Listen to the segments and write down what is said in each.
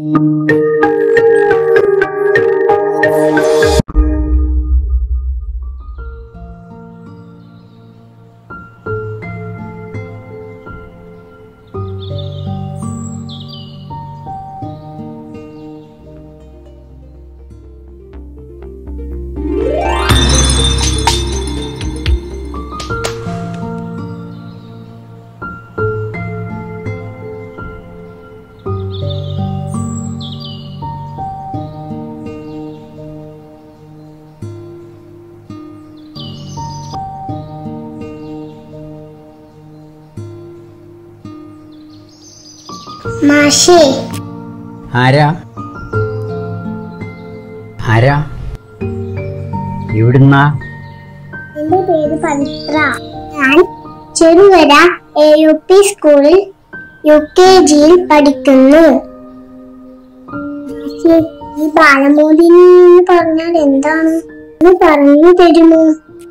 മാഷേ ആരാ ആരാ എവിടുന്നാ എന്റെ പേര് പവിത്ര ഞാൻ ചെറുകര എ യു പി സ്കൂളിൽ യു കെ ജിയിൽ പഠിക്കുന്നു മാഷേ, ഈ ബാലമോദിനി എന്ന് പറഞ്ഞാൽ എന്താണ് ഒന്ന് പറഞ്ഞു തരുമോ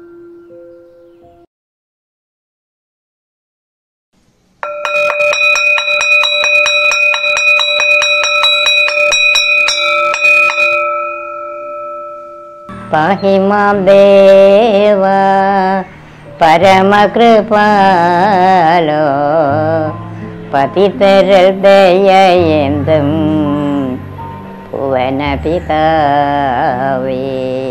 പാഹി മാം ദേവ പരമകൃപാലോ പതിതരൽ ദയന്തും ഭുവന പിതാവേ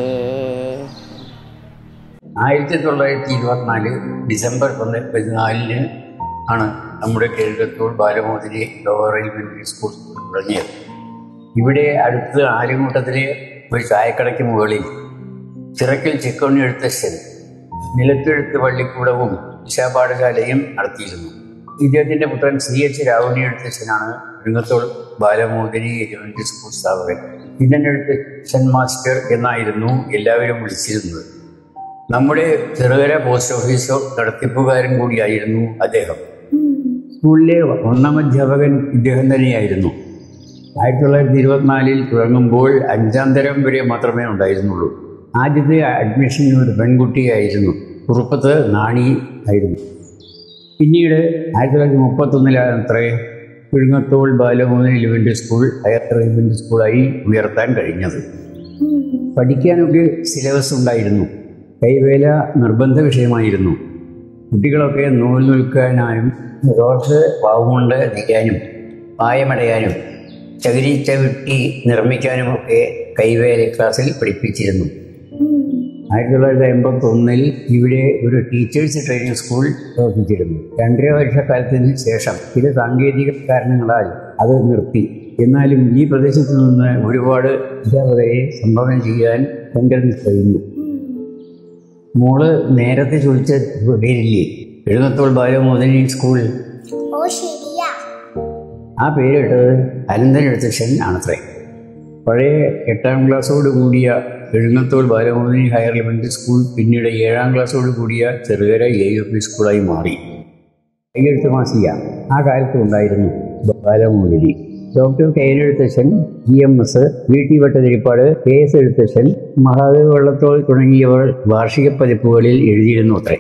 ആയിരത്തി തൊള്ളായിരത്തി ഇരുപത്തിനാല് ഡിസംബർ പന്ത് പതിനാലിന് ആണ് നമ്മുടെ കേരളത്തോൾ ബാലമോദിനി ലോവർ എലിമെൻ്ററി സ്കൂൾ തുടങ്ങിയത് ഇവിടെ അടുത്ത് ആലുംകൂട്ടത്തിലെ ഒരു ചായക്കടയ്ക്ക് മുകളിൽ ചിറക്കൽ ചിക്കോണി എഴുത്തച്ഛൻ നിലത്തെഴുത്ത് പള്ളിക്കൂടവും ദിശാപാഠശാലയും നടത്തിയിരുന്നു ഇദ്ദേഹത്തിൻ്റെ പുത്രൻ സി എച്ച് രാവുണ്ണി എഴുത്തച്ഛനാണ് രിങ്ങത്തോൾ ബാലമോദിനി എലിമെൻ്ററി സ്കൂൾ സ്ഥാപകൻ ഇന്നൻ എഴുത്തച്ഛൻ മാസ്റ്റർ എന്നായിരുന്നു എല്ലാവരും വിളിച്ചിരുന്നത് നമ്മുടെ ചെറുകര പോസ്റ്റ് ഓഫീസോ നടത്തിപ്പുകാരൻ കൂടിയായിരുന്നു അദ്ദേഹം സ്കൂളിലെ ഒന്നാം അധ്യാപകൻ ഇദ്ദേഹം തന്നെയായിരുന്നു ആയിരത്തി തൊള്ളായിരത്തി ഇരുപത്തിനാലിൽ തുടങ്ങുമ്പോൾ അഞ്ചാം തരം വരെ മാത്രമേ ഉണ്ടായിരുന്നുള്ളൂ ആദ്യത്തെ അഡ്മിഷൻ ഒരു പെൺകുട്ടിയായിരുന്നു കുറുപ്പത്ത് നാണി ആയിരുന്നു പിന്നീട് ആയിരത്തി തൊള്ളായിരത്തി മുപ്പത്തൊന്നിലാണ് അത്രേ പിഴുങ്ങത്തോൾ Balamohan elementary school higher elementary സ്കൂളായി ഉയർത്താൻ കഴിഞ്ഞത് പഠിക്കാനൊക്കെ സിലബസ് ഉണ്ടായിരുന്നു കൈവേല നിർബന്ധ വിഷയമായിരുന്നു കുട്ടികളൊക്കെ നൂൽ നിൽക്കാനും റോസ് പാവുകൊണ്ട് നെയ്യാനും പായമടയാനും ചകിരി ചവിട്ടി നിർമ്മിക്കാനുമൊക്കെ കൈവേല ക്ലാസ്സിൽ പഠിപ്പിച്ചിരുന്നു ആയിരത്തി തൊള്ളായിരത്തി എൺപത്തി ഒന്നിൽ ഇവിടെ ഒരു ടീച്ചേഴ്സ് ട്രെയിനിങ് സ്കൂൾ പ്രവർത്തിച്ചിരുന്നു രണ്ടര വർഷക്കാലത്തിന് ശേഷം ചില സാങ്കേതിക കാരണങ്ങളാൽ അത് നിർത്തി എന്നാലും ഈ പ്രദേശത്ത് നിന്ന് ഒരുപാട് അധ്യാപകരെ സംഭാവന ചെയ്യാൻ ശങ്കരൻ കഴിയുന്നു മോള് നേരത്തെ ചോദിച്ച പേരില്ലേ എഴുന്നത്തോൾ ബാലമോദനി സ്കൂൾ ഓ ശരിയാ ആ പേരിട്ടത് അനന്തൻ എഴുത്തച്ഛൻ ആണത്രേ പഴയ എട്ടാം ക്ലാസ്സോട് കൂടിയ എഴുന്നത്തോൾ ബാലമോദിനി ഹയർ എലിമെൻ്ററി സ്കൂൾ പിന്നീട് ഏഴാം ക്ലാസ്സോട് കൂടിയ ചെറുകര എ യു പി സ്കൂളായി മാറി കൈയെഴുത്ത് മാസിക ആ കാലത്ത് ഉണ്ടായിരുന്നു ബാലമോദിനി ഡോക്ടർ കൈനെഴുത്തച്ഛൻ E M S V T Bhattathiripad K S Ezhuthachan Mahadev Vallathol തുടങ്ങിയവർ വാർഷിക പതിപ്പുകളിൽ എഴുതിയിരുന്നു അത്രേ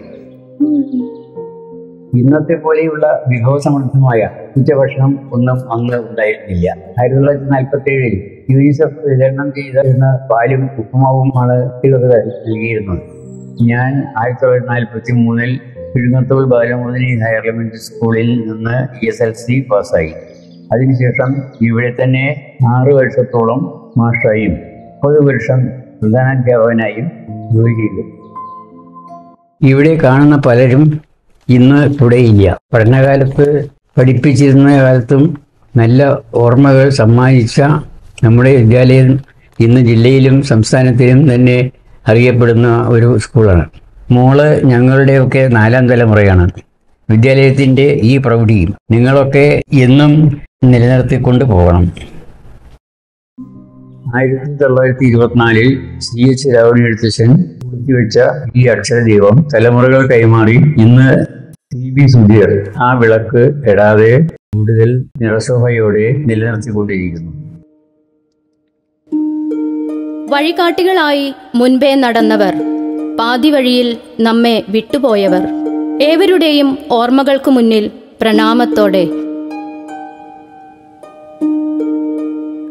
ഇന്നത്തെ പോലെയുള്ള വിഭവസമൃദ്ധമായ ഉച്ചഭക്ഷണം ഒന്നും അന്ന് ഉണ്ടായിരുന്നില്ല ആയിരത്തി തൊള്ളായിരത്തി നാൽപ്പത്തി ഏഴിൽ യൂണിസെഫ് വിതരണം ചെയ്തിരുന്ന പാലും ഉപ്പുമാവുമാണ് കുട്ടികൾക്ക് നൽകിയിരുന്നത് ഞാൻ ആയിരത്തി തൊള്ളായിരത്തി നാൽപ്പത്തി മൂന്നിൽ കിഴുങ്ങത്തോൾ ബാലമുദിനി ഹയർ എലിമെന്ററി സ്കൂളിൽ നിന്ന് ഇ എസ് എൽ സി പാസ്സായി അതിനുശേഷം ഇവിടെ തന്നെ ആറു വർഷത്തോളം മാഷായും മുപ്പത് വർഷം പ്രധാനാധ്യാപകനായും ജോലി ചെയ്തു ഇവിടെ കാണുന്ന പലരും ഇന്ന് ഇവിടെയില്ല പഠനകാലത്ത് പഠിപ്പിച്ചിരുന്ന കാലത്തും നല്ല ഓർമ്മകൾ സമ്മാനിച്ച നമ്മുടെ വിദ്യാലയം ഇന്ന് ജില്ലയിലും സംസ്ഥാനത്തിലും തന്നെ അറിയപ്പെടുന്ന ഒരു സ്കൂളാണ് മോള് ഞങ്ങളുടെയൊക്കെ നാലാം തലമുറയാണ് വിദ്യാലയത്തിൻ്റെ ഈ പ്രൗഢിയും നിങ്ങളൊക്കെ എന്നും നിലനിർത്തിക്കൊണ്ട് പോകണം ആയിരത്തി തൊള്ളായിരത്തി ഇരുപത്തിനാലിൽ സി എച്ച് രാവണി എഴുത്തച്ഛൻ പൂഴ്ത്തിവെച്ച ഈ അക്ഷരദീപം തലമുറകൾ കൈമാറി ഇന്ന് സി ബി സുധീർ ആ വിളക്ക് കെടാതെ കൂടുതൽ നിറശോഭയോടെ നിലനിർത്തിക്കൊണ്ടിരിക്കുന്നു വഴികാട്ടികളായി മുൻപേ നടന്നവർ പാതി വഴിയിൽ നമ്മെ വിട്ടുപോയവർ ഏവരുടെയും ഓർമ്മകൾക്കു മുന്നിൽ പ്രണാമത്തോടെ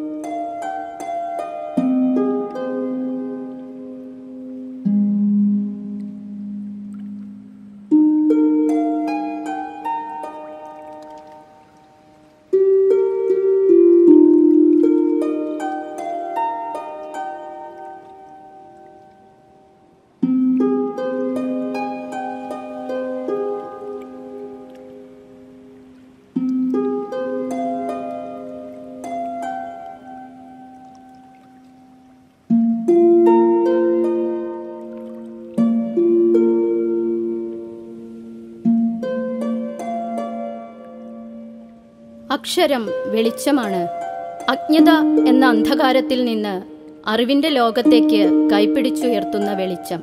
അക്ഷരം വെളിച്ചമാണ് അജ്ഞത എന്ന അന്ധകാരത്തിൽ നിന്ന് അറിവിന്റെ ലോകത്തേക്ക് കൈപ്പിടിച്ചുയർത്തുന്ന വെളിച്ചം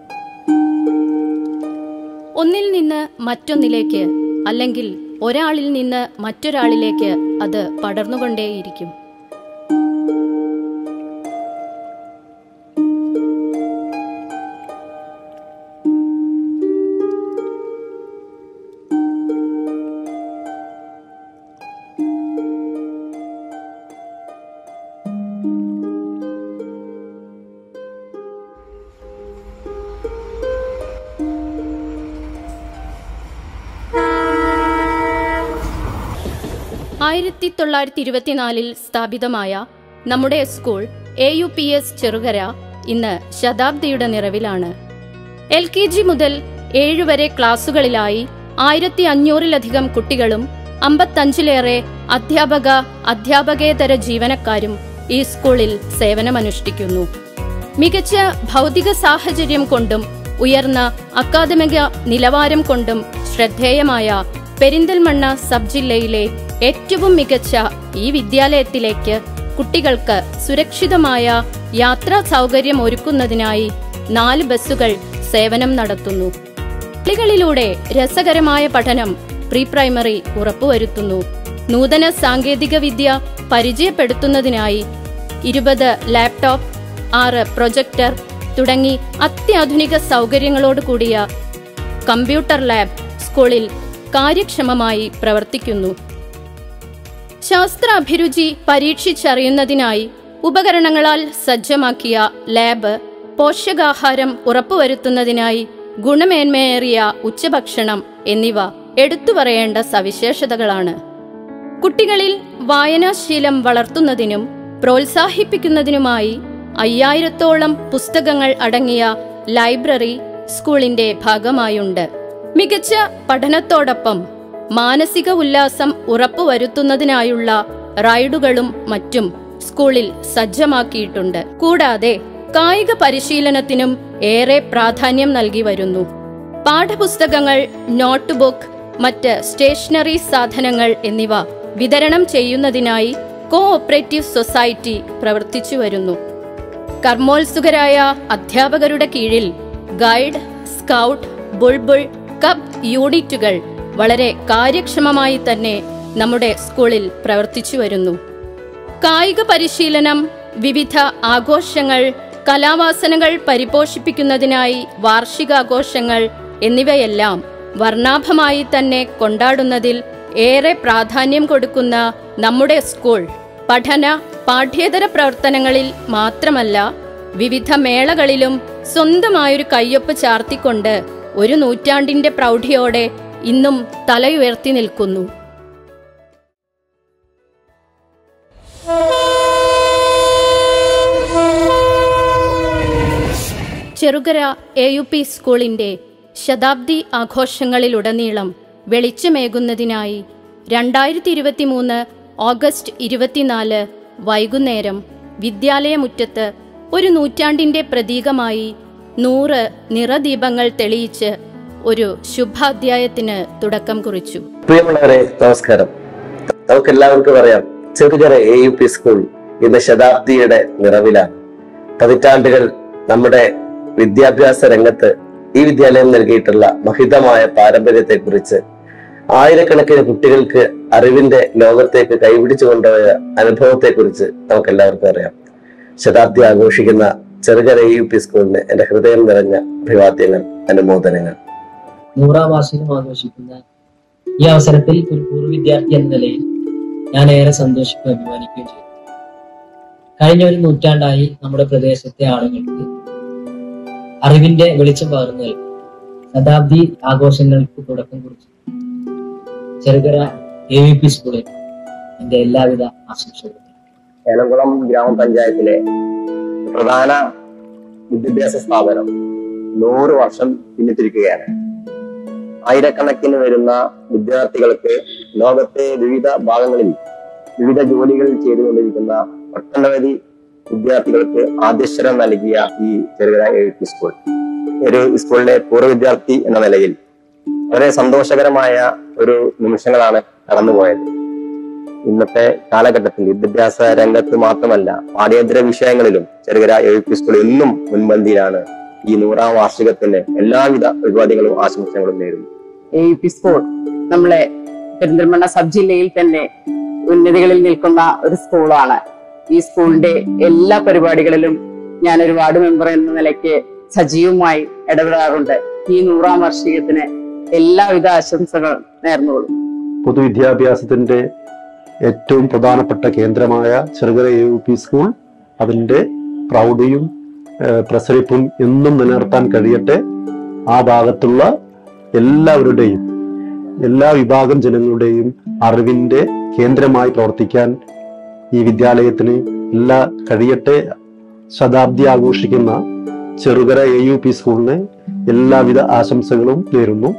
ഒന്നിൽ നിന്ന് മറ്റൊന്നിലേക്ക് അല്ലെങ്കിൽ ഒരാളിൽ നിന്ന് മറ്റൊരാളിലേക്ക് അത് പടർന്നുകൊണ്ടേയിരിക്കും ആയിരത്തി തൊള്ളായിരത്തി ഇരുപത്തിനാലിൽ സ്ഥാപിതമായ നമ്മുടെ school A U P S Cherukara ഇന്ന് ശതാബ്ദിയുടെ നിറവിലാണ് എൽ കെ ജി മുതൽ ഏഴ് വരെ ക്ലാസുകളിലായി ആയിരത്തി അഞ്ഞൂറിലധികം കുട്ടികളും അമ്പത്തഞ്ചിലേറെ അധ്യാപക അധ്യാപകേതര ജീവനക്കാരും ഈ സ്കൂളിൽ സേവനമനുഷ്ഠിക്കുന്നു മികച്ച ഭൗതിക സാഹചര്യം കൊണ്ടും ഉയർന്ന അക്കാദമിക നിലവാരം കൊണ്ടും ശ്രദ്ധേയമായ പെരിന്തൽമണ്ണ സബ് ജില്ലയിലെ ഏറ്റവും മികച്ച ഈ വിദ്യാലയത്തിലേക്ക് കുട്ടികൾക്ക് സുരക്ഷിതമായ യാത്രാ സൗകര്യം ഒരുക്കുന്നതിനായി നാല് ബസ്സുകൾ സേവനം നടത്തുന്നു കളികളിലൂടെ രസകരമായ പഠനം പ്രീ പ്രൈമറി ഉറപ്പുവരുത്തുന്നു നൂതന സാങ്കേതിക വിദ്യ പരിചയപ്പെടുത്തുന്നതിനായി ഇരുപത് ലാപ്ടോപ്പ് ആറ് പ്രൊജക്ടർ തുടങ്ങി അത്യാധുനിക സൗകര്യങ്ങളോട് കൂടിയ കമ്പ്യൂട്ടർ ലാബ് സ്കൂളിൽ കാര്യക്ഷമമായി പ്രവർത്തിക്കുന്നു ശാസ്ത്ര അഭിരുചി പരീക്ഷിച്ചറിയുന്നതിനായി ഉപകരണങ്ങളാൽ സജ്ജമാക്കിയ ലാബ് പോഷകാഹാരം ഉറപ്പുവരുത്തുന്നതിനായി ഗുണമേന്മയേറിയ ഉച്ചഭക്ഷണം എന്നിവ എടുത്തു പറയേണ്ട സവിശേഷതകളാണ് കുട്ടികളിൽ വായനാശീലം വളർത്തുന്നതിനും പ്രോത്സാഹിപ്പിക്കുന്നതിനുമായി അയ്യായിരത്തോളം പുസ്തകങ്ങൾ അടങ്ങിയ ലൈബ്രറി സ്കൂളിന്റെ ഭാഗമായുണ്ട് മികച്ച പഠനത്തോടൊപ്പം മാനസിക ഉല്ലാസം ഉറപ്പുവരുത്തുന്നതിനായുള്ള റൈഡുകളും മറ്റും സ്കൂളിൽ സജ്ജമാക്കിയിട്ടുണ്ട് കൂടാതെ കായിക പരിശീലനത്തിനും ഏറെ പ്രാധാന്യം നൽകി വരുന്നു പാഠപുസ്തകങ്ങൾ നോട്ട്ബുക്ക് മറ്റ് സ്റ്റേഷനറി സാധനങ്ങൾ എന്നിവ വിതരണം ചെയ്യുന്നതിനായി കോ ഓപ്പറേറ്റീവ് സൊസൈറ്റി പ്രവർത്തിച്ചു വരുന്നു കർമ്മോത്സുകരായ അധ്യാപകരുടെ കീഴിൽ ഗൈഡ് സ്കൗട്ട് ബുൾബുൾ കപ്പ് യൂണിറ്റുകൾ വളരെ കാര്യക്ഷമമായി തന്നെ നമ്മുടെ സ്കൂളിൽ പ്രവർത്തിച്ചു വരുന്നു കായിക പരിശീലനം വിവിധ ആഘോഷങ്ങൾ കലാവാസനകൾ പരിപോഷിപ്പിക്കുന്നതിനായി വാർഷികാഘോഷങ്ങൾ എന്നിവയെല്ലാം വർണ്ണാഭമായി തന്നെ കൊണ്ടാടുന്നതിൽ ഏറെ പ്രാധാന്യം കൊടുക്കുന്ന നമ്മുടെ സ്കൂൾ പഠന പാഠ്യേതര പ്രവർത്തനങ്ങളിൽ മാത്രമല്ല വിവിധ മേളകളിലും സ്വന്തമായൊരു കയ്യൊപ്പ് ചാർത്തിക്കൊണ്ട് ഒരു നൂറ്റാണ്ടിന്റെ പ്രൗഢിയോടെ ഇന്നും തലയുയർത്തി നിൽക്കുന്നു ചെറുകര എ യു പി സ്കൂളിന്റെ ശതാബ്ദി ആഘോഷങ്ങളിലുടനീളം വെളിച്ചമേകുന്നതിനായി രണ്ടായിരത്തി ഇരുപത്തിമൂന്ന് ഓഗസ്റ്റ് ഇരുപത്തിനാല് വൈകുന്നേരം വിദ്യാലയമുറ്റത്ത് ഒരു നൂറ്റാണ്ടിന്റെ പ്രതീകമായി നൂറ് നിറദീപങ്ങൾ തെളിയിച്ച് ഒരു ശുഭാധ്യായത്തിന് തുടക്കം കുറിച്ചു പ്രിയമുള്ളവരെ നമസ്കാരം നമുക്ക് എല്ലാവർക്കും അറിയാം Cherukara A U P school ഇന്ന് ശതാബ്ദിയുടെ നിറവിലാണ് പതിറ്റാണ്ടുകൾ നമ്മുടെ വിദ്യാഭ്യാസ രംഗത്ത് ഈ വിദ്യാലയം നൽകിയിട്ടുള്ള മഹിതമായ പാരമ്പര്യത്തെ കുറിച്ച് ആയിരക്കണക്കിന് കുട്ടികൾക്ക് അറിവിന്റെ ലോകത്തേക്ക് കൈപിടിച്ചു കൊണ്ടുപോയ അനുഭവത്തെ കുറിച്ച് നമുക്ക് എല്ലാവർക്കും അറിയാം ശതാബ്ദി ആഘോഷിക്കുന്ന ചെറുകര എ യു പി സ്കൂളിന് എന്റെ ഹൃദയം നിറഞ്ഞ അഭിവാദ്യങ്ങൾ അനുമോദനങ്ങൾ നൂറാം വാർഷികം ആഘോഷിക്കുന്ന ഈ അവസരത്തിൽ ഒരു പൂർവ്വ വിദ്യാർത്ഥി എന്ന നിലയിൽ ഞാൻ ഏറെ സന്തോഷിക്കുകയും അഭിമാനിക്കുകയും ചെയ്തു കഴിഞ്ഞ ഒരു നൂറ്റാണ്ടായി നമ്മുടെ പ്രദേശത്തെ ആളുകൾക്ക് അറിവിന്റെ വെളിച്ചം പകർന്നു നൽകി ശതാബ്ദി ആഘോഷങ്ങൾക്ക് തുടക്കം കുറിച്ചു ചെറുകര എ വി പി സ്കൂളിൽ എന്റെ എല്ലാവിധ ആശംസകളും ഏലംകുളം ഗ്രാമപഞ്ചായത്തിലെ പ്രധാന വിദ്യാഭ്യാസ സ്ഥാപനം നൂറ് വർഷം പിന്നിട്ടിരിക്കുകയാണ് ആയിരക്കണക്കിന് വരുന്ന വിദ്യാർത്ഥികൾക്ക് ലോകത്തെ വിവിധ ഭാഗങ്ങളിൽ വിവിധ ജോലികൾ ചെയ്തുകൊണ്ടിരിക്കുന്ന ഒട്ടനവധി വിദ്യാർത്ഥികൾക്ക് ആദ്യക്ഷരം നൽകിയ ഈ ചെറുകിട എ പി സ്കൂൾ ഒരു സ്കൂളിലെ പൂർവ്വ വിദ്യാർത്ഥി എന്ന നിലയിൽ വളരെ സന്തോഷകരമായ ഒരു നിമിഷങ്ങളാണ് കടന്നുപോയത് ഇന്നത്തെ കാലഘട്ടത്തിൽ വിദ്യാഭ്യാസ രംഗത്ത് മാത്രമല്ല പാഠ്യേതര വിഷയങ്ങളിലും ചെറുകര എ പി സ്കൂൾ എന്നും മുൻപന്തിയിലാണ് ഈ നൂറാം വാർഷികത്തിന് എല്ലാവിധ പരിപാടികളും ആശംസകളും നേരുന്നു എ യു പി സ്കൂൾ നമ്മളെ പെരിന്തൽമണ്ണ സബ് ജില്ലയിൽ തന്നെ ഉന്നതികളിൽ നിൽക്കുന്ന ഒരു സ്കൂളാണ് ഈ സ്കൂളിന്റെ എല്ലാ പരിപാടികളിലും ഞാൻ ഒരു വാർഡ് മെമ്പർ എന്ന നിലയ്ക്ക് സജീവമായി ഇടപെടാറുണ്ട് ഈ നൂറാം വാർഷികത്തിന് എല്ലാവിധ ആശംസകൾ നേർന്നോളൂ പൊതുവിദ്യാഭ്യാസത്തിന്റെ ഏറ്റവും പ്രധാനപ്പെട്ട കേന്ദ്രമായ Cherukara A U P school അതിന്റെ പ്രൗഢിയും ഏഹ്, പ്രസരിപ്പും എന്നും നിലനിർത്താൻ കഴിയട്ടെ ആ ഭാഗത്തുള്ള എല്ലാവരുടെയും എല്ലാ വിഭാഗം ജനങ്ങളുടെയും അറിവിന്റെ കേന്ദ്രമായി പ്രവർത്തിക്കാൻ ഈ വിദ്യാലയത്തിന് എല്ലാ കഴിയട്ടെ ശതാബ്ദി ആഘോഷിക്കുന്ന ചെറുകര എ യു പി സ്കൂളിന് എല്ലാവിധ ആശംസകളും നേരുന്നു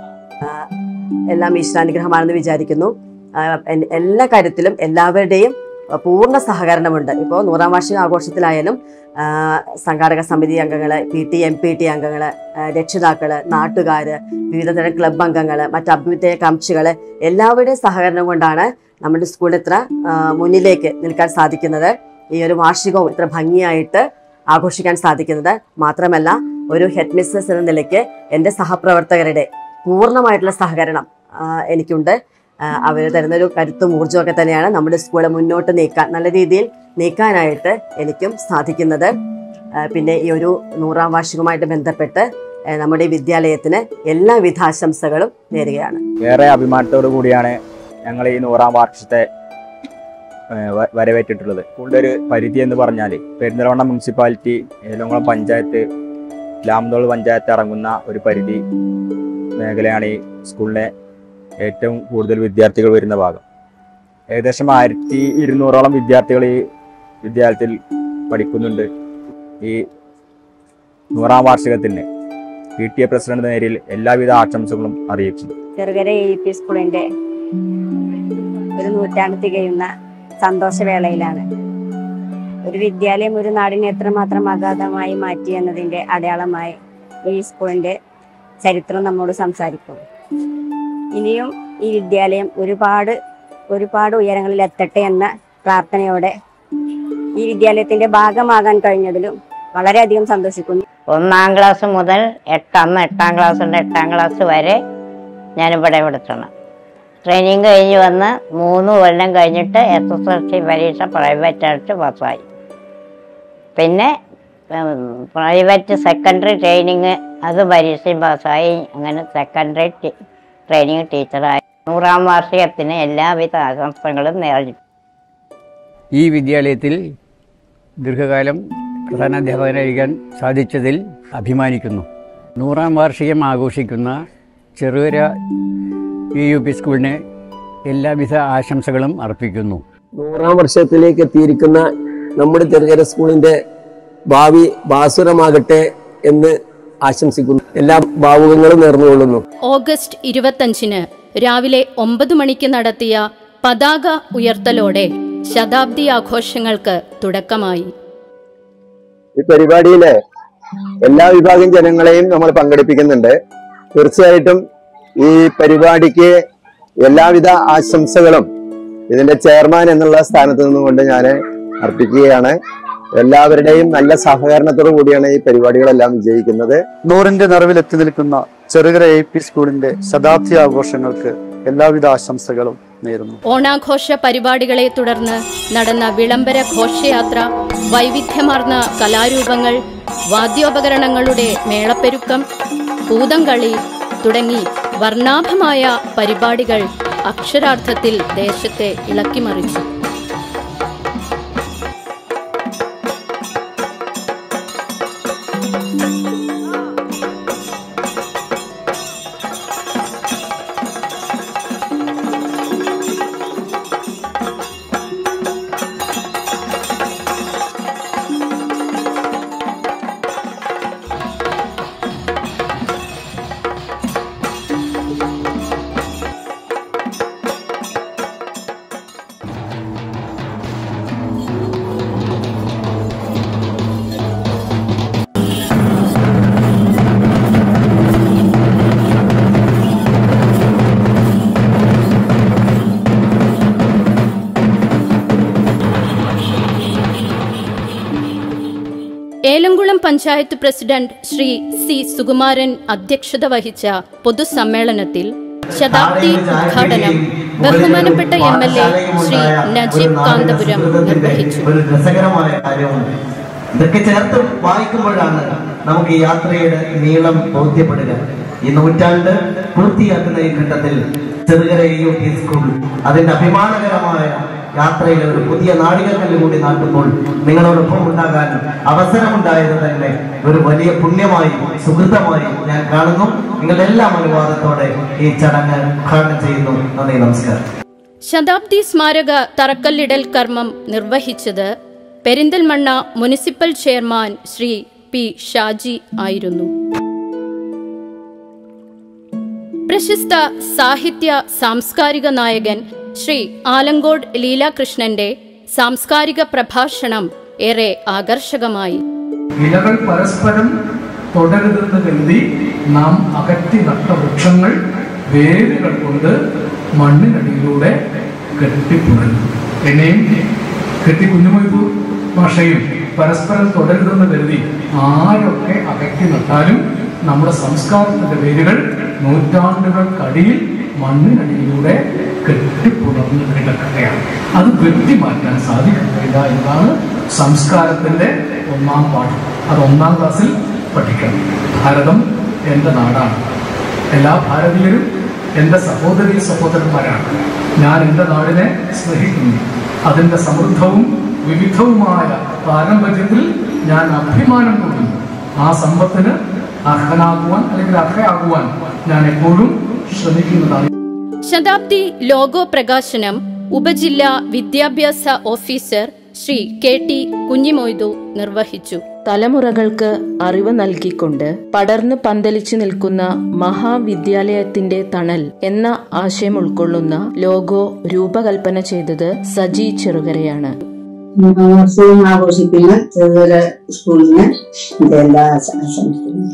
എല്ലാം ഈശ്വരാനുഗ്രഹമാണെന്ന് വിചാരിക്കുന്നു ആ, എൻ- എല്ലാ കാര്യത്തിലും എല്ലാവരുടെയും ആ, പൂർണ്ണ സഹകരണമുണ്ട് ഇപ്പോൾ നൂറാം വാർഷിക ആഘോഷത്തിലായാലും ആ, സംഘാടക സമിതി അംഗങ്ങൾ P T M P T അംഗങ്ങൾ രക്ഷിതാക്കൾ നാട്ടുകാർ വിവിധതരം ക്ലബ് അംഗങ്ങൾ മറ്റ് അഭ്യുദയകാംക്ഷികൾ എല്ലാവരുടെയും സഹകരണം കൊണ്ടാണ് നമ്മുടെ സ്കൂൾ ഇത്ര ആ, മുന്നിലേക്ക് നിൽക്കാൻ സാധിക്കുന്നത് ഈ ഒരു വാർഷികവും ഇത്ര ഭംഗിയായിട്ട് ആഘോഷിക്കാൻ സാധിക്കുന്നത് മാത്രമല്ല ഒരു ഹെഡ് മിസ്സസ് എന്ന നിലയ്ക്ക് എൻ്റെ സഹപ്രവർത്തകരുടെ പൂർണ്ണമായിട്ടുള്ള സഹകരണം ആ, എനിക്കുണ്ട് അവർ തരുന്നൊരു കരുത്തും ഊർജ്ജമൊക്കെ തന്നെയാണ് നമ്മുടെ സ്കൂളെ മുന്നോട്ട് നീക്കാൻ നല്ല രീതിയിൽ നീക്കാനായിട്ട് എനിക്കും സാധിക്കുന്നത് ആ, പിന്നെ ഈ ഒരു നൂറാം വാർഷികവുമായിട്ട് ബന്ധപ്പെട്ട് ആ, നമ്മുടെ ഈ വിദ്യാലയത്തിന് എല്ലാവിധ ആശംസകളും നേരുകയാണ് ഏറെ അഭിമാനത്തോടു കൂടിയാണ് ഞങ്ങൾ ഈ നൂറാം വാർഷികത്തെ ഏഹ്, വ- വരവേറ്റിട്ടുള്ളത് സ്കൂളിൻ്റെ ഒരു പരിധി എന്ന് പറഞ്ഞാൽ പെരിന്തൽമണ്ണ മുനിസിപ്പാലിറ്റി ഏലംകുളം പഞ്ചായത്ത് ലാമന്തോൾ പഞ്ചായത്ത് ഇറങ്ങുന്ന ഒരു പരിധി മേഖലയാണ് ഈ സ്കൂളിലെ ഏറ്റവും കൂടുതൽ വിദ്യാർത്ഥികൾ വരുന്ന ഭാഗം ഏകദേശം ആയിരത്തി ഇരുന്നൂറോളം വിദ്യാർത്ഥികൾ ഈ വിദ്യാലയത്തിൽ പഠിക്കുന്നുണ്ട് ഈ നൂറാം വാർഷികത്തിന് പി ടി എ പ്രസിഡന്റ് നേരിൽ എല്ലാവിധ ആശംസകളും അറിയിക്കുന്നു ചെറുകര എ പി സ്കൂളിന്റെ ഒരു നൂറ്റാണ്ട് തികയുന്ന സന്തോഷവേളയിലാണ് ഒരു വിദ്യാലയം ഒരു നാടിനെ എത്രമാത്രം അഗാധമായി മാറ്റി എന്നതിന്റെ അടയാളമായി ഈ സ്കൂളിന്റെ ചരിത്രം നമ്മോട് സംസാരിക്കും ഇനിയും ഈ വിദ്യാലയം ഒരുപാട് ഒരുപാട് ഉയരങ്ങളിൽ എത്തട്ടെ എന്ന പ്രാർത്ഥനയോടെ ഈ വിദ്യാലയത്തിന്റെ ഭാഗമാകാൻ കഴിഞ്ഞതിലും വളരെയധികം സന്തോഷിക്കുന്നു ഒന്നാം ക്ലാസ് മുതൽ എട്ടാം അന്ന് എട്ടാം ക്ലാസ് ഉണ്ട് എട്ടാം ക്ലാസ് വരെ ഞാനിവിടെ പഠിച്ചണം ട്രെയിനിങ് കഴിഞ്ഞ് വന്ന് മൂന്ന് കൊല്ലം കഴിഞ്ഞിട്ട് എസ് എസ് എൽ സി പരീക്ഷ പ്രൈവറ്റ് ആയിട്ട് പാസ്സായി പിന്നെ പ്രൈവറ്റ് സെക്കൻഡറി ട്രെയിനിങ് അത് പരീക്ഷയും പാസ്സായി അങ്ങനെ സെക്കൻഡറി ട്രെയിനിങ് ടീച്ചറായി നൂറാം വാർഷികത്തിന് എല്ലാവിധ ആശംസകളും നേർന്നു ഈ വിദ്യാലയത്തിൽ ദീർഘകാലം പ്രധാനാധ്യാപകനായിരിക്കാൻ സാധിച്ചതിൽ അഭിമാനിക്കുന്നു നൂറാം വാർഷികം ആഘോഷിക്കുന്ന ചെറുകര ഇ യു പി സ്കൂളിന് എല്ലാവിധ ആശംസകളും അർപ്പിക്കുന്നു നൂറാം വർഷത്തിലേക്ക് എത്തിയിരിക്കുന്ന നമ്മുടെ ചെറുകര സ്കൂളിന്റെ ഭാവി ഭാസുരമാകട്ടെ എന്ന് ആശംസിക്കുന്നു എല്ലാ ഭാവുകങ്ങളും നേർന്നുകൊള്ളുന്നു ഓഗസ്റ്റ് ഇരുപത്തഞ്ചിന് രാവിലെ ഒമ്പത് മണിക്ക് നടത്തിയ പതാക ഉയർത്തലോടെ ശതാബ്ദി ആഘോഷങ്ങൾക്ക് തുടക്കമായി ഈ പരിപാടിയില് എല്ലാ വിഭാഗം ജനങ്ങളെയും നമ്മൾ പങ്കെടുപ്പിക്കുന്നുണ്ട് തീർച്ചയായിട്ടും ഈ പരിപാടിക്ക് എല്ലാവിധ ആശംസകളും ഇതിന്റെ ചെയർമാൻ എന്നുള്ള സ്ഥാനത്ത് നിന്നുകൊണ്ട് ഞാൻ അർപ്പിക്കുകയാണ് എല്ലാവരുടെയും നല്ല സഹകരണത്തോടു കൂടിയാണ് ഈ പരിപാടികളെല്ലാം വിജയിക്കുന്നത് നൂറിന്റെ നിറവിൽ എത്തി നിൽക്കുന്ന ചെറുകര എ പി സ്കൂളിന്റെ ശതാബ്ദി ആഘോഷങ്ങൾക്ക് എല്ലാവിധ ആശംസകളും നേരുന്നു ഓണാഘോഷ പരിപാടികളെ തുടർന്ന് നടന്ന വിളംബര ഘോഷയാത്ര വൈവിധ്യമാർന്ന കലാരൂപങ്ങൾ വാദ്യോപകരണങ്ങളുടെ മേളപ്പെരുക്കം പൂതംകളി തുടങ്ങി വർണ്ണാഭമായ പരിപാടികൾ അക്ഷരാർത്ഥത്തിൽ ദേശത്തെ ഇളക്കിമറിച്ചു എരമംകുളം പഞ്ചായത്ത് പ്രസിഡന്റ് ശ്രീ സി സുകുമാരൻ അധ്യക്ഷത വഹിച്ച പൊതുസമ്മേളനത്തിൽ ശതാബ്ദി ഉദ്ഘാടനം ബഹുമാനപ്പെട്ട M L A Shri Najeeb Kanthapuram നിർവഹിച്ചു ഒരു രസകരമായ കാര്യമുണ്ട് ഇതൊക്കെ ചേർത്ത് വായിക്കുമ്പോഴാണ് നമുക്ക് ഈ യാത്രയുടെ നീളം ബോധ്യപ്പെടുക ഈ നൂറ്റാണ്ട് പൂർത്തിയാക്കുന്ന ഈ ഘട്ടത്തിൽ ചെറുകര യു പി സ്കൂൾ അതിന്റെ അഭിമാനകരമായ യാത്രയിലെ ഒരു പുതിയ നാഴികക്കല്ല് കൂടി നാട്ടുമ്പോൾ നിങ്ങളോടൊപ്പം ഉണ്ടാകാൻ അവസരമുണ്ടായത് തന്നെ ഒരു വലിയ പുണ്യമായി സുഹൃത്തമായി ഞാൻ കാണുന്നു നിങ്ങളുടെ എല്ലാം അനുവാദത്തോടെ ഈ ചടങ്ങ് ഉദ്ഘാടനം ചെയ്യുന്നു നന്ദി നമസ്കാരം ശതാബ്ദി സ്മാരക തറക്കല്ലിടൽ കർമ്മം നിർവഹിച്ചത് Perinthalmanna municipal chairman Shri P Shaji ആയിരുന്നു പ്രശസ്ത സാഹിത്യ സാംസ്കാരിക നായകൻ ശ്രീ ആലങ്കോട് ലീലാകൃഷ്ണന്റെ സാംസ്കാരിക പ്രഭാഷണം ഏറെ ആകർഷകമായി ഇലകൾ പരസ്പരം തുടരുതെന്ന് കരുതി നാം അകറ്റി നട്ട വൃക്ഷങ്ങൾ വേരുകൾ കൊണ്ട് മണ്ണിനടിയിലൂടെ കെട്ടിപ്പുണരുന്നു എന്നെയും കെട്ടി കുഞ്ഞുമൊയ്തു ഭാഷയും പരസ്പരം തുടരുതെന്ന് കരുതി ആരൊക്കെ അകറ്റി നട്ടാലും നമ്മുടെ സംസ്കാരത്തിന്റെ വേരുകൾ നൂറ്റാണ്ടുകൾക്കടിയിൽ മണ്ണിനടിയിലൂടെ കെട്ടിപ്പുണർന്ന് കിടക്കുകയാണ് അത് വെട്ടി മാറ്റാൻ സാധിക്കുന്നില്ല എന്നതാണ് സംസ്കാരത്തിന്റെ ഒന്നാം പാഠം അത് ഒന്നാം ക്ലാസ്സിൽ പഠിക്കണം ഭാരതം എൻ്റെ നാടാണ് എല്ലാ ഭാരതീയരും എൻ്റെ സഹോദരി സഹോദരന്മാരാണ് ഞാൻ എൻ്റെ നാടിനെ സ്നേഹിക്കുന്നു അതിൻ്റെ സമൃദ്ധവും വിവിധവുമായ പാരമ്പര്യത്തിൽ ഞാൻ അഭിമാനം കൊള്ളുന്നു ആ സമ്പത്തിന് അർഹനാകുവാൻ അല്ലെങ്കിൽ അർഹയാകുവാൻ ഞാൻ എപ്പോഴും ശ്രമിക്കുന്നതാണ് ശതാബ്ദി ലോഗോ പ്രകാശനം ഉപജില്ലാ വിദ്യാഭ്യാസ officer Shri K T Kunhimoythu നിർവഹിച്ചു തലമുറകൾക്ക് അറിവ് നൽകിക്കൊണ്ട് പടർന്നു പന്തലിച്ചു നിൽക്കുന്ന മഹാവിദ്യാലയത്തിന്റെ തണൽ എന്ന ആശയം ഉൾക്കൊള്ളുന്ന ലോഗോ രൂപകൽപ്പന ചെയ്തത് സജി ചെറുകരയാണ് നവോത്സവം ആഘോഷിക്കുന്ന ചെറുതല സ്കൂളിന് ഇതെല്ലാ ആശംസിക്കുന്നു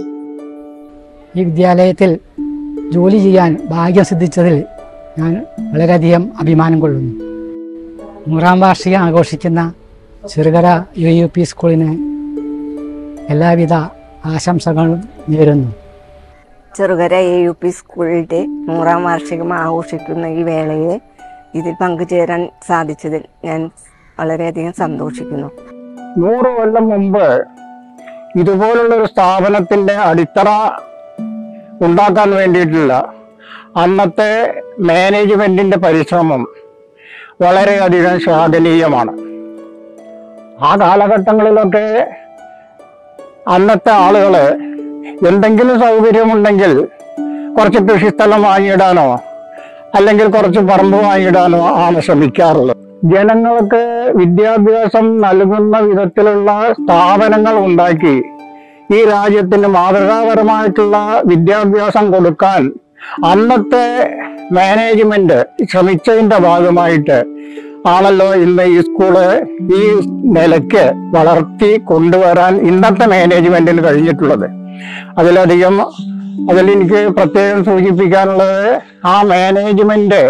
ഈ വിദ്യാലയത്തിൽ ജോലി ചെയ്യാൻ ഭാഗ്യം സിദ്ധിച്ചതിൽ ഞാൻ വളരെയധികം അഭിമാനം കൊള്ളുന്നു നൂറാം വാർഷികം ആഘോഷിക്കുന്ന ചെറുകര യു യു പി സ്കൂളിന് എല്ലാവിധ ആശംസകളും നേരുന്നു ചെറുകര എ യു പി സ്കൂളിന്റെ നൂറാം വാർഷികം ആഘോഷിക്കുന്ന ഈ വേളയിൽ ഇതിൽ പങ്കുചേരാൻ സാധിച്ചതിൽ ഞാൻ വളരെയധികം സന്തോഷിക്കുന്നു നൂറ് കൊല്ലം മുമ്പ് ഇതുപോലുള്ള ഒരു സ്ഥാപനത്തിന്റെ അടിത്തറ ഉണ്ടാക്കാൻ വേണ്ടിയിട്ടുള്ള അന്നത്തെ മാനേജ്മെന്റിന്റെ പരിശ്രമം വളരെയധികം ശ്ലാഘനീയമാണ് ആ കാലഘട്ടങ്ങളിലൊക്കെ അന്നത്തെ ആളുകള് എന്തെങ്കിലും സൗകര്യമുണ്ടെങ്കിൽ കുറച്ച് കൃഷിസ്ഥലം വാങ്ങിയിടാനോ അല്ലെങ്കിൽ കുറച്ച് പറമ്പ് വാങ്ങിയിടാനോ ആണ് ശ്രമിക്കാറുള്ളത് ജനങ്ങൾക്ക് വിദ്യാഭ്യാസം നൽകുന്ന വിധത്തിലുള്ള സ്ഥാപനങ്ങൾ ഉണ്ടാക്കി ഈ രാജ്യത്തിന് മാതൃകാപരമായിട്ടുള്ള വിദ്യാഭ്യാസം കൊടുക്കാൻ അന്നത്തെ മാനേജ്മെന്റ് ശ്രമിച്ചതിന്റെ ഭാഗമായിട്ട് ആണല്ലോ ഇന്ന് ഈ സ്കൂള് ഈ നിലയ്ക്ക് വളർത്തി കൊണ്ടുവരാൻ ഇന്നത്തെ മാനേജ്മെന്റിന് കഴിഞ്ഞിട്ടുള്ളത് അതിലധികം അതിലെനിക്ക് പ്രത്യേകം സൂചിപ്പിക്കാനുള്ളത് ആ മാനേജ്മെന്റ്